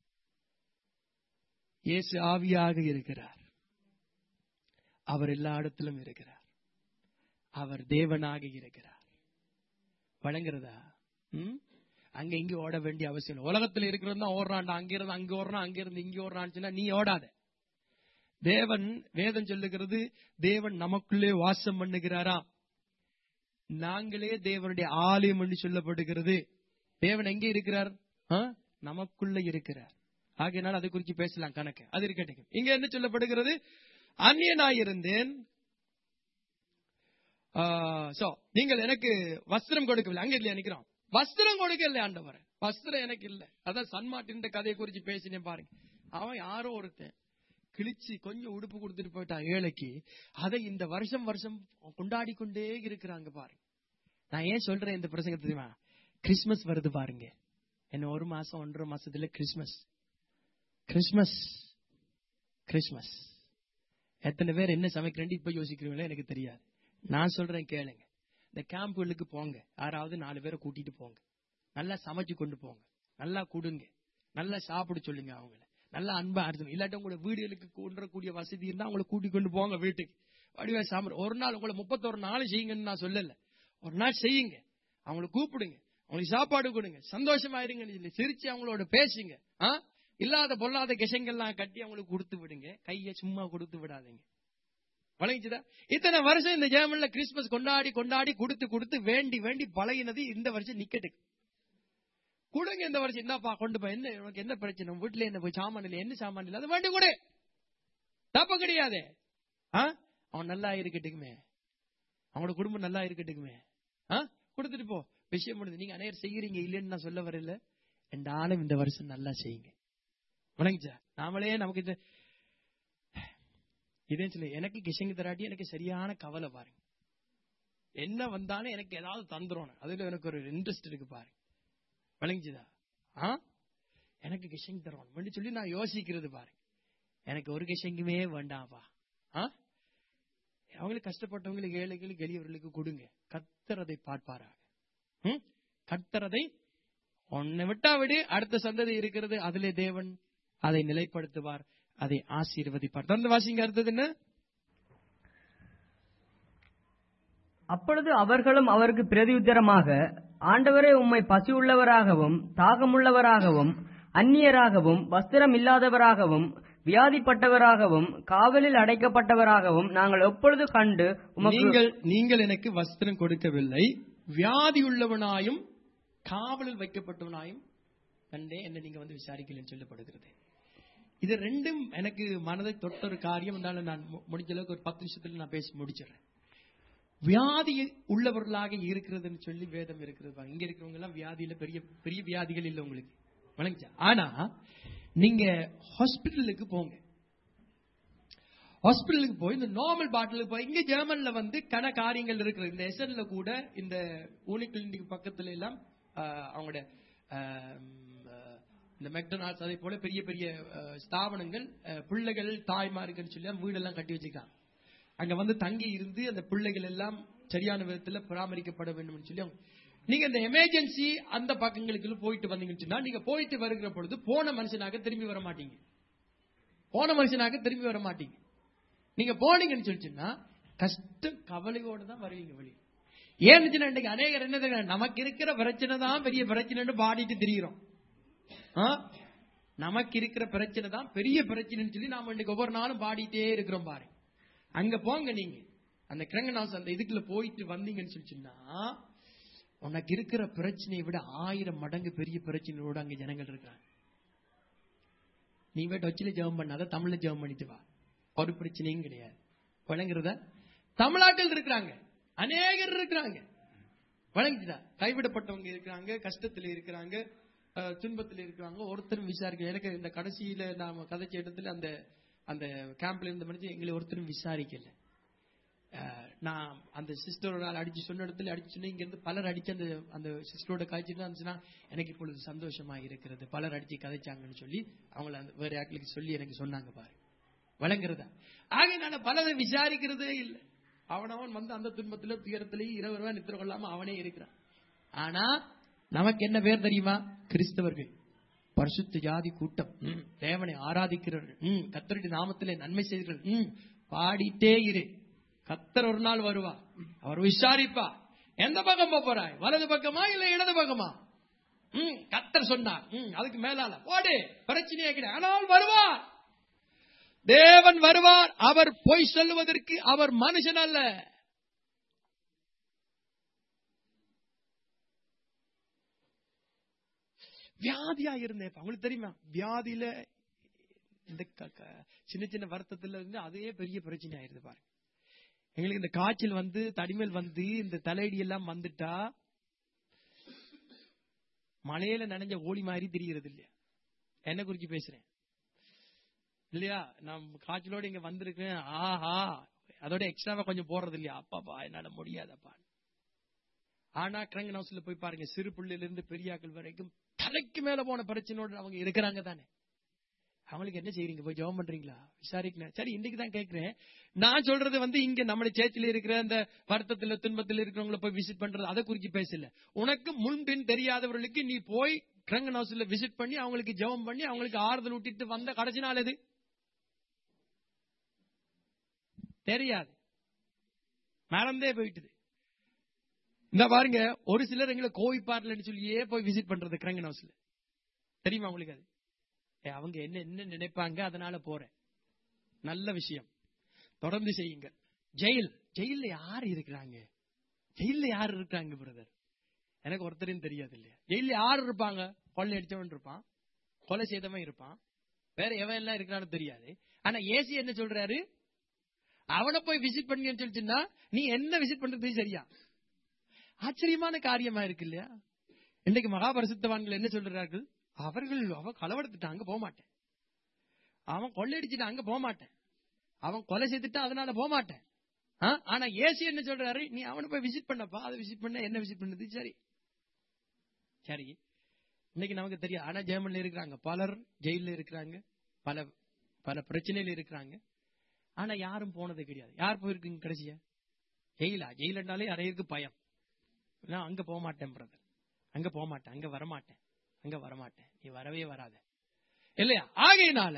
Speaker 1: இயேசு ஆவியாக இருக்கிறார் அவர் எல்லா இடத்திலும் இருக்கிறார் அவர் தேவனாக இருக்கிறார் வழங்குறதா ம்? அங்க இங்க ஓட வேண்டிய அவசியம் இல்லை உலகத்துல இருக்கிறது தான் ஓடுறான்டா அங்க இருந்து அங்க ஓடுறான் அங்க இருந்து இங்க ஓடுறான்னு சொன்னா நீ ஓடாத தேவன் வேதம் சொல்லுகிறது தேவன் நமக்குள்ளே வாசம் பண்ணுகிறாரா நாங்களே தேவனுடைய ஆலயம் என்று சொல்லப்படுகிறது தேவன் எங்கே இருக்கிறார் ஆ? நமக்குள்ள இருக்கிறார் ஆகையினால் அதை குறித்து பேசலாம் கணக்கு அது இருக்கட்டும் இங்க என்ன சொல்லப்படுகிறது அந்நியனாயிருந்தேன் ஆ, so, நீங்கள் எனக்கு வஸ்திரம் கொடுக்கவில்லை அங்க இல்லையா நிக்கிறோம் வஸ்திரம் கொடுக்கல ஆண்டவர் வஸ்திரம் எனக்கு இல்ல அதான் சன்மாட்டின் கதையை குறித்து பேசினேன் பாருங்க அவன் யாரோ ஒருத்தன் கிழிச்சு கொஞ்சம் உடுப்பு கொடுத்துட்டு போயிட்டான் ஏழைக்கு அதை இந்த வருஷம் வருஷம் கொண்டாடி கொண்டே இருக்கிறாங்க பாருங்க நான் ஏன் சொல்றேன் இந்த பிரசங்க தெரியுமா கிறிஸ்மஸ் வருது பாருங்க என்ன ஒரு மாசம் ஒன்றரை மாசத்துல கிறிஸ்மஸ் கிறிஸ்மஸ் கிறிஸ்மஸ் எத்தனை பேர் என்ன சமைக்கிறேன் இப்ப யோசிக்கிறீங்களோ எனக்கு தெரியாது நான் சொல்றேன் கேளுங்க இந்த கேம்புகளுக்கு போங்க யாராவது நாலு பேரை கூட்டிட்டு போங்க நல்லா சமைச்சு கொண்டு போங்க நல்லா கொடுங்க நல்லா சாப்பிட சொல்லுங்க அவங்கள நல்லா அன்பா அர்த்தம் இல்லாட்டி உங்களோட வீடுகளுக்கு கொண்டுறக்கூடிய வசதி இருந்தா அவங்கள கூட்டி கொண்டு போங்க வீட்டுக்கு வடிவா சாம்பார் ஒரு நாள் உங்களை முப்பத்தொரு நாள் செய்யுங்கன்னு நான் சொல்லல ஒரு நாள் செய்யுங்க அவங்கள கூப்பிடுங்க அவங்களுக்கு சாப்பாடு கொடுங்க சந்தோஷமா இருங்கன்னு சொல்லி சிரிச்சு அவங்களோட பேசுங்க ஆ? இல்லாத பொல்லாத கிசங்கள்லாம் கட்டி அவங்களுக்கு கொடுத்து விடுங்க கையை சும்மா கொடுத்து விடாதீங்க வழங்கிச்சுதா இத்தனை வருஷம் இந்த ஜெர்மன்ல கிறிஸ்துமஸ் கொண்டாடி கொண்டாடி கொடுத்து கொடுத்து வேண்டி வேண்டி பழகினது இந்த வருஷம் நிக்கட்டு கொடுங்க இந்த வருஷம் என்னப்பா கொண்டு போய் என்ன உனக்கு என்ன பிரச்சனை உன் வீட்டுல என்ன போய் சாமான் இல்லை என்ன சாமான் இல்லை அது வேண்டி கொடு தப்பு கிடையாது ஆ? அவன் நல்லா இருக்கட்டுக்குமே அவனோட குடும்பம் நல்லா இருக்கட்டுக்குமே ஆ? கொடுத்துட்டு போ விஷயம் முடிஞ்சு நீங்க அநேகர் செய்யறீங்க இல்லைன்னு நான் சொல்ல வரல ரெண்டாலும் இந்த வருஷம் நல்லா செய்யுங்க வணங்கிச்சா நாமளே நமக்கு இந்த இதே சொல்ல எனக்கு கிஷங்க தராட்டி எனக்கு சரியான கவலை பாருங்க என்ன வந்தாலும் எனக்கு ஏதாவது தந்துரும் அதுல எனக்கு ஒரு இன்ட்ரெஸ்ட் இருக்கு பாருங்க விளங்கிச்சுதா ஆ எனக்கு கிஷங் தரணும் சொல்லி நான் யோசிக்கிறது பாருங்க எனக்கு ஒரு கிஷங்குமே வேண்டாம்ப்பா ஆ அவங்களுக்கு கஷ்டப்பட்டவங்களுக்கு ஏழைகளுக்கு எளியவர்களுக்கு கொடுங்க கத்தரதை பார்ப்பாராக ம்? கத்தரதை உன்னை விட்டா விடு அடுத்த சந்ததி இருக்கிறது அதிலே தேவன் அதை நிலைப்படுத்துவார் அதை ஆசீர்வதிப்பார் தொடர்ந்து வாசிங்க அடுத்தது என்ன
Speaker 3: அப்பொழுது அவர்களும் அவருக்கு பிரதியுத்தரமாக ஆண்டவரே உம்மை பசியுள்ளவராகவும் தாகமுள்ளவராகவும் அந்நியராகவும் வஸ்திரம் இல்லாதவராகவும் வியாதிப்பட்டவராகவும் காவலில் அடைக்கப்பட்டவராகவும் நாங்கள் எப்பொழுது கண்டு உமக்கு
Speaker 1: நீங்கள் நீங்கள் எனக்கு வஸ்திரம் கொடுக்கவில்லை வியாதி உள்ளவனாயும் காவலில் வைக்கப்பட்டவனாயும் கண்டே என்ன நீங்க வந்து விசாரிக்கலன்னு சொல்லப்படுகிறது இது ரெண்டும் எனக்கு மனதை தொட்ட ஒரு காரியம் இருந்தாலும் நான் மு- முடிஞ்ச அளவுக்கு ஒரு பத்து நிமிஷத்துல நான் பேசி முடிச்சிடுறேன் வியாதி உள்ளவர்களாக இருக்கிறதுன்னு சொல்லி வேதம் இருக்கிறது பாருங்க. இங்க இருக்கிறவங்க எல்லாம் வியாதியில பெரிய பெரிய வியாதிகள் இல்லை உங்களுக்கு வணங்கிச்சா ஆனா நீங்க ஹாஸ்பிட்டலுக்கு போங்க ஹாஸ்பிட்டலுக்கு போய் இந்த நார்மல் பாட்டிலுக்கு போய் இங்க ஜெர்மன்ல வந்து கன காரியங்கள் இருக்குது இந்த எஸ்என்ல கூட இந்த ஊனி கிளினிக் பக்கத்துல எல்லாம் ஆஹ், அவங்களோட ஆஹ், ஆஹ், இந்த மெக்டொனால்ட்ஸ் அதே போல பெரிய பெரிய ஆஹ், ஸ்தாபனங்கள் ஆஹ், பிள்ளைகள் தாய்மார்கள்னு சொல்லி அந்த வீடெல்லாம் கட்டி வச்சிருக்காங்க அங்க வந்து தங்கி இருந்து அந்த பிள்ளைகள் எல்லாம் சரியான விதத்துல பராமரிக்கப்பட வேண்டும் சொல்லி அவங்க நீங்க இந்த எமர்ஜென்சி அந்த பக்கங்களுக்கு போயிட்டு வந்தீங்கன்னு சொன்னா நீங்க போயிட்டு வருகிற பொழுது போன மனுஷனாக திரும்பி வர மாட்டீங்க போன மனுஷனாக திரும்பி வர மாட்டீங்க நீங்க போனீங்கன்னு சொல்லிச்சுன்னா கஷ்டம் கவலையோட தான் வருவீங்க வெளியே ஏன்னு சொன்னா இன்னைக்கு அநேகர் என்ன தெரியுமா? நமக்கு இருக்கிற பிரச்சனை தான் பெரிய பிரச்சனைன்னு பாடிட்டு திரியிறோம் ஆ? நமக்கு இருக்கிற பிரச்சனை தான் பெரிய பிரச்சனைன்னு சொல்லி நாம இன்னைக்கு ஒவ்வொரு நாளும் பாடிட்டே இருக்கிறோம் பாரு அங்க போங்க நீங்க அந்த கிரங்கநாஸ் அந்த இதுக்குள்ள போயிட்டு வந்தீங்கன்னு சொல்லிச்சுன்னா உனக்கு இருக்கிற பிரச்சனையை விட ஆயிரம் மடங்கு பெரிய பிரச்சனையோட அங்க ஜனங்கள் இருக்காங்க நீ போய் டொச்சில ஜெபம் பண்ணாத தமிழ்ல ஜெபம் பண்ணிட்டு வா ஒரு பிரச்சனையும் கிடையாது வழங்குறதா தமிழாக்கள் இருக்கிறாங்க அநேகர் இருக்கிறாங்க வழங்குதா கைவிடப்பட்டவங்க இருக்கிறாங்க கஷ்டத்துல இருக்கிறாங்க அஹ், துன்பத்துல இருக்கிறாங்க ஒருத்தரும் விசாரிக்க எனக்கு இந்த கடைசியில நாம கதைச்ச இடத்துல அந்த அந்த கேம்ப்ல இருந்த மனுஷன் எங்களை ஒருத்தரும் விசாரிக்கல அஹ், நான் அந்த சிஸ்டரோட நாள் அடிச்சு சொன்ன இடத்துல அடிச்சு சொன்னேன் இங்க இருந்து பலர் அடிச்சு அந்த அந்த சிஸ்டரோட காய்ச்சிட்டு இருந்துச்சுன்னா எனக்கு இப்பொழுது சந்தோஷமா இருக்கிறது பலர் அடிச்சு கதைச்சாங்கன்னு சொல்லி அவங்கள அந்த வேற யாருக்கு சொல்லி எனக்கு சொன்னாங்க பாரு வழங்குறதா ஆக நான் பலரை விசாரிக்கிறதே இல்லை அவனவன் வந்து அந்த துன்பத்துல துயரத்திலேயே இரவு ரூபாய் நித்திர கொள்ளாம அவனே இருக்கிறான் ஆனா நமக்கு என்ன பேர் தெரியுமா கிறிஸ்தவர்கள் பரிசுத்த ஜாதி கூட்டம் ம், தேவனை ஆராதிக்கிறவர்கள் ம், கர்த்தருடைய நாமத்திலே நன்மை செய்கிறவர்கள் ம், பாடிட்டே இரு கத்தர் ஒரு நாள் வருவா அவர் விசாரிப்பா எந்த பக்கம் போப் போறாய் வலது பக்கமா இல்ல இடது பக்கமா ம், கத்தர் சொன்னார் ம், அதுக்கு மேலால போடு பிரச்சனையே கிடையாது ஆனால் வருவார் தேவன் வருவார் அவர் பொய் சொல்லுவதற்கு அவர் மனுஷன் அல்ல வியாதியா இருந்தேன் இப்ப. உங்களுக்கு தெரியுமா வியாதியில இந்த க- க- சின்ன சின்ன வருத்தத்துல இருந்து அதே பெரிய பிரச்சனை ஆயிருது பாருங்க எங்களுக்கு இந்த காய்ச்சல் வந்து தடிமேல் வந்து இந்த தலையடி எல்லாம் வந்துட்டா மலையில நனைஞ்ச ஓலி மாதிரி தெரியறது இல்லையா என்ன குறிச்சு பேசுறேன் இல்லையா நான் காய்ச்சலோட இங்க வந்திருக்கேன் ஆஹா அதோட எக்ஸ்ட்ராவா கொஞ்சம் போடுறது இல்லையா அப்பாப்பா என்னால முடியாதப்பா ஆனா கிரங்கன் ஹவுஸ்ல போய் பாருங்க சிறு பிள்ளையில இருந்து பெரியாக்கள் வரைக்கும் தலைக்கு மேல போன பிரச்சனையோட அவங்க இருக்கிறாங்க தானே அவங்களுக்கு என்ன செய்றீங்க போய் ஜெபம் பண்றீங்களா விசாரிக்கணும் சரி இன்னைக்கு தான் கேட்கிறேன் நான் சொல்றது வந்து இங்க நம்ம சேச்சில இருக்கிற அந்த வருத்தத்துல துன்பத்துல இருக்கிறவங்கள போய் விசிட் பண்றது அதை குறிச்சு பேசல உனக்கு முன்பின் தெரியாதவர்களுக்கு நீ போய் கிரங்கன் ஹவுஸ்ல விசிட் பண்ணி அவங்களுக்கு ஜெபம் பண்ணி அவங்களுக்கு ஆறுதல் விட்டுட்டு வந்த கடைசி நாள் எது தெரியாது மறந்தே போயிட்டுது இந்த பாருங்க ஒரு சிலர் எங்களை கோவிப்பார்லன்னு சொல்லியே போய் விசிட் பண்றது கிரங்கன் ஹவுஸ்ல தெரியுமா உங்களுக்கு அது ஏ, அவங்க என்ன என்ன நினைப்பாங்க அதனால போறேன் நல்ல விஷயம் தொடர்ந்து செய்யுங்க ஜெயில் ஜெயில்ல யார் இருக்கிறாங்க ஜெயில்ல யார் இருக்காங்க பிரதர் எனக்கு ஒருத்தரையும் தெரியாது இல்லையா ஜெயில்ல யார் இருப்பாங்க கொள்ளை அடிச்சவன் இருப்பான் கொலை செய்தவன் இருப்பான் வேற எவன் எல்லாம் இருக்கிறான்னு தெரியாது ஆனா ஏசி என்ன சொல்றாரு அவனை போய் விசிட் பண்ணி சொல்லிச்சுன்னா நீ என்ன விசிட் பண்றது சரியா ஆச்சரியமான காரியமா இருக்கு இல்லையா இன்னைக்கு மகாபரிசுத்தவான்கள் என்ன சொல்றார்கள் அவர்கள் அவன் களவெடுத்துட்டான் அங்க போக மாட்டேன் அவன் கொள்ளையடிச்சுட்டான் அங்க போக மாட்டேன் அவன் கொலை செய்துட்டான் அதனால போக மாட்டேன் ஆ? ஆனா ஏசி என்ன சொல்றாரு நீ அவனை போய் விசிட் பண்ணப்பா அதை விசிட் பண்ண என்ன விசிட் பண்ணது சரி சரி இன்னைக்கு நமக்கு தெரியும் ஆனா ஜெர்மன்ல இருக்கிறாங்க பலர் ஜெயில இருக்கிறாங்க பல பல பிரச்சனையில இருக்கிறாங்க ஆனா யாரும் போனது கிடையாது யார் போயிருக்கீங்க கடைசியா ஜெயிலா ஜெயிலண்டாலே அறையிருக்கு பயம் நான் அங்க போக மாட்டேன் பிரதர் அங்க போக மாட்டேன் அங்க வரமாட்டேன் அங்க வரமாட்டேன் நீ வரவே வராத இல்லையா ஆகையினால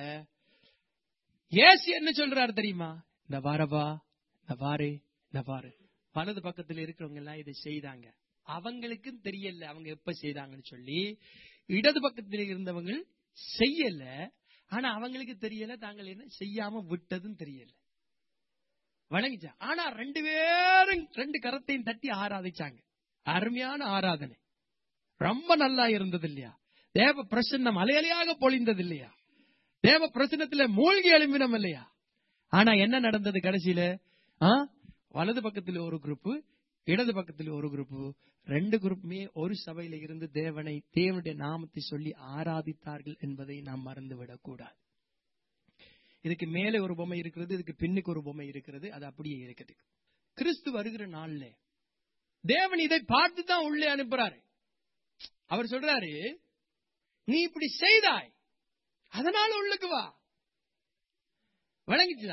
Speaker 1: ஏசு என்ன சொல்றாரு தெரியுமா இந்த வாரவா இந்த வாரு இந்த வாரு வலது பக்கத்துல இருக்கிறவங்க எல்லாம் இதை செய்தாங்க அவங்களுக்கும் தெரியல அவங்க எப்ப செய்தாங்கன்னு சொல்லி இடது பக்கத்துல இருந்தவங்க செய்யல ஆனா அவங்களுக்கு தெரியல தாங்கள் என்ன செய்யாம விட்டதும் தெரியல வணங்கிச்சா ஆனா ரெண்டு பேரும் ரெண்டு கரத்தையும் தட்டி ஆராதிச்சாங்க அருமையான ஆராதனை ரொம்ப நல்லா இருந்தது இல்லையா தேவ பிரசன்னம் அலையலையாக பொழிந்தது இல்லையா தேவ பிரசன்னத்துல மூழ்கி எழும்பினோம் இல்லையா ஆனா என்ன நடந்தது கடைசியில ஆ? வலது பக்கத்துல ஒரு குரூப் இடது பக்கத்துல ஒரு குரூப் ரெண்டு குரூப்புமே ஒரு சபையில இருந்து தேவனை தேவனுடைய நாமத்தை சொல்லி ஆராதித்தார்கள் என்பதை நாம் மறந்துவிடக் கூடாது இதுக்கு மேலே ஒரு பொம்மை இருக்கிறது இதுக்கு பின்னுக்கு ஒரு பொம்மை இருக்கிறது அது அப்படியே இருக்குது கிறிஸ்து வருகிற நாள்ல தேவன் இதை பார்த்து தான் உள்ளே அனுப்புறாரு அவர் சொல்றாரு நீ இப்படி செய்தாய் அதனால உள்ளுக்கு வா விளங்கிச்சுதா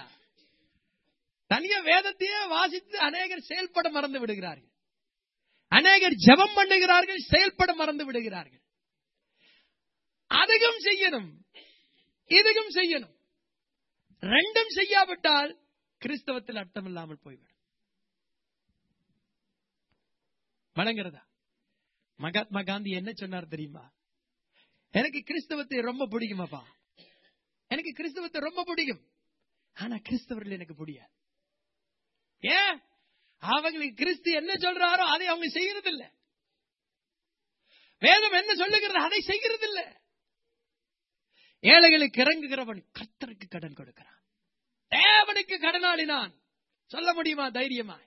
Speaker 1: தனியா வேதத்தையே வாசித்து அநேகர் செயல்பட மறந்து விடுகிறார்கள் அநேகர் ஜெபம் பண்ணுகிறார்கள் செயல்பட மறந்து விடுகிறார்கள் அதிகம் செய்யணும் இதுகும் செய்யணும் ரெண்டும் செய்யாவிட்டால் கிறிஸ்தவத்தில் அர்த்தம் இல்லாமல் போய்விடும் வழங்குறதா மகாத்மா காந்தி என்ன சொன்னார் தெரியுமா எனக்கு கிறிஸ்தவத்தை ரொம்ப பிடிக்குமாப்பா எனக்கு கிறிஸ்தவத்தை ரொம்ப பிடிக்கும் ஆனா கிறிஸ்தவர்கள் எனக்கு பிடிக்காது ஏன் அவங்களுக்கு கிறிஸ்து என்ன சொல்றாரோ அதை அவங்க செய்யறது இல்ல வேதம் என்ன சொல்லுகிறது அதை செய்கிறது இல்ல ஏழைகளுக்கு இறங்குகிறவன் கர்த்தருக்கு கடன் கொடுக்கிறான் தேவனுக்கு கடனாளினான் சொல்ல முடியுமா தைரியமா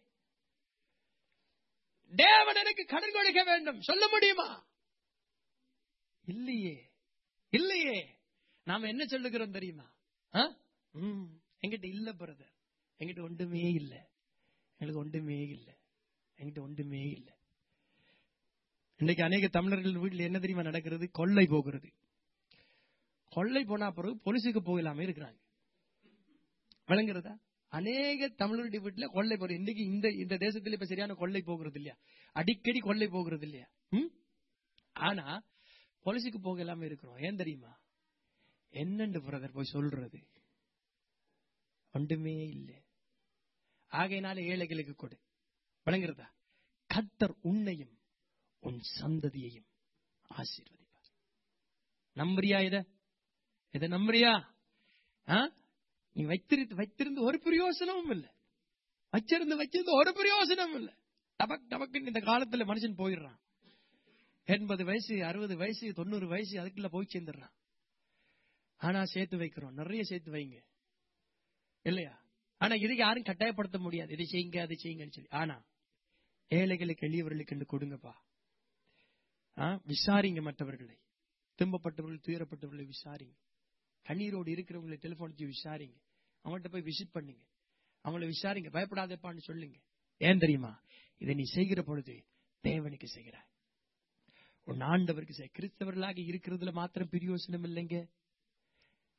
Speaker 1: தேவன் எனக்கு கடன் கொடுக்க வேண்டும் சொல்ல முடியுமா இல்லையே இல்லையே நாம என்ன சொல்லுகிறோம் தெரியுமா ஆ? ம், என்கிட்ட இல்ல பிரதர் என்கிட்ட ஒன்றுமே இல்ல எங்களுக்கு ஒன்றுமே இல்ல என்கிட்ட ஒன்றுமே இல்ல இன்னைக்கு அநேக தமிழர்கள் வீட்டில் என்ன தெரியுமா நடக்கிறது கொள்ளை போகிறது கொள்ளை போனா பிறகு போலீஸுக்கு போகலாமே இருக்கிறாங்க விளங்குறதா அநேக தமிழருடைய வீட்டுல கொள்ளை போறது இன்னைக்கு இந்த இந்த தேசத்துல இப்ப சரியான கொள்ளை போகிறது இல்லையா அடிக்கடி கொள்ளை போகிறது இல்லையா ம்? ஆனா போலீஸுக்கு போகலாமே இருக்கிறோம் ஏன் தெரியுமா என்னண்டு பிரதர் போய் சொல்றது ஒன்றுமே இல்லை ஆகையினால ஏழைகளுக்கு கொடு விளங்குறதா கத்தர் உன்னையும் உன் சந்ததியையும் ஆசீர்வதிப்பார் நம்புறியா இத இத நம்புறியா ஆ? நீ வைத்திருந்து வைத்திருந்து ஒரு பிரயோசனமும் இல்லை வச்சிருந்து வச்சிருந்து ஒரு பிரயோசனமும் இல்லை டபக் டபக்குன்னு இந்த காலத்துல மனுஷன் போயிடுறான் எண்பது வயசு அறுபது வயசு தொண்ணூறு வயசு அதுக்குள்ள போய் சேர்ந்துடுறான் ஆனா சேர்த்து வைக்கிறோம் நிறைய சேர்த்து வைங்க இல்லையா ஆனா இதுக்கு யாரும் கட்டாயப்படுத்த முடியாது இதை செய்யுங்க அதை செய்யுங்கன்னு சொல்லி ஆனா ஏழைகளுக்கு எளியவர்களுக்கு என்று கொடுங்கப்பா ஆ, விசாரிங்க மற்றவர்களை துன்பப்பட்டவர்கள் துயரப்பட்டவர்களை விசாரிங்க கண்ணீரோடு இருக்கிறவங்களை டெலிபோன் வச்சு விசாரிங்க அவங்கள்ட்ட போய் விசிட் பண்ணுங்க அவங்கள விசாரிங்க பயப்படாதப்பான்னு சொல்லுங்க ஏன் தெரியுமா இதை நீ செய்கிற பொழுது தேவனுக்கு செய்கிறாய் உன் ஆண்டவருக்கு செய் கிறிஸ்தவர்களாக இருக்கிறதுல மாத்திரம் பிரியோசனம் இல்லைங்க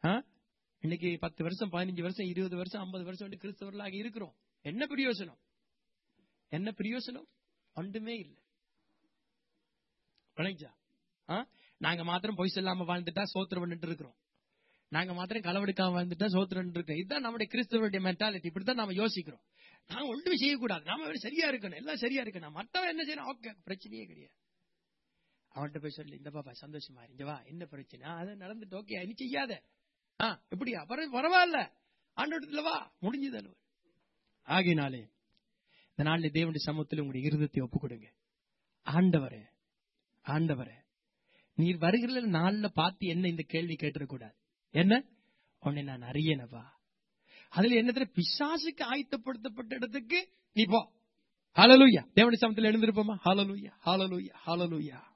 Speaker 1: ஆ? இன்னைக்கு பத்து வருஷம் பதினஞ்சு வருஷம் இருபது வருஷம் ஐம்பது வருஷம் வந்து கிறிஸ்தவர்களாக இருக்கிறோம் என்ன பிரயோசனம் என்ன பிரயோசனம் ஒன்றுமே இல்லை விளைஞ்சா ஆ? நாங்க மாத்திரம் பொய் சொல்லாம வாழ்ந்துட்டா சோத்திரம் பண்ணிட்டு இருக்கிறோம் நாங்க மாத்திரம் களவெடுக்காம வாழ்ந்துட்டா சோத்திரம் இருக்கோம் இதுதான் நம்முடைய கிறிஸ்தவருடைய மென்டாலிட்டி இப்படித்தான் நம்ம யோசிக்கிறோம் நாங்க ஒன்றுமே செய்யக்கூடாது நாம சரியா இருக்கணும் எல்லாம் சரியா இருக்கணும் மத்தவன் என்ன செய்யணும் ஓகே பிரச்சனையே கிடையாது அவன்கிட்ட போய் சொல்லி இந்த பாப்பா சந்தோஷமா இரு, இங்க வா என்ன பிரச்சனை ஆ, அது நடந்துட்டு ஓகே நீ செய்யாத ஆ எப்படியா பரவ- பரவாயில்ல ஆண்டோட்டத்துல வா முடிஞ்சது அலுவல் ஆகினாலே இந்த நாளில் தேவனுடைய சமூகத்தில் உங்களுடைய இருதத்தை ஒப்பு கொடுங்க ஆண்டவரே ஆண்டவரே நீர் வருகிற நாள்ல பார்த்து என்ன இந்த கேள்வி கேட்டுறக்கூடாது என்ன உன்னை நான் அறியனவா அதுல என்னத்துல பிசாசுக்கு ஆயத்தப்படுத்தப்பட்ட இடத்துக்கு நீ போ ஹalleluya தேவனுடைய சமத்தில் எழுந்திருப்போமா ஹalleluya ஹalleluya ஹalleluya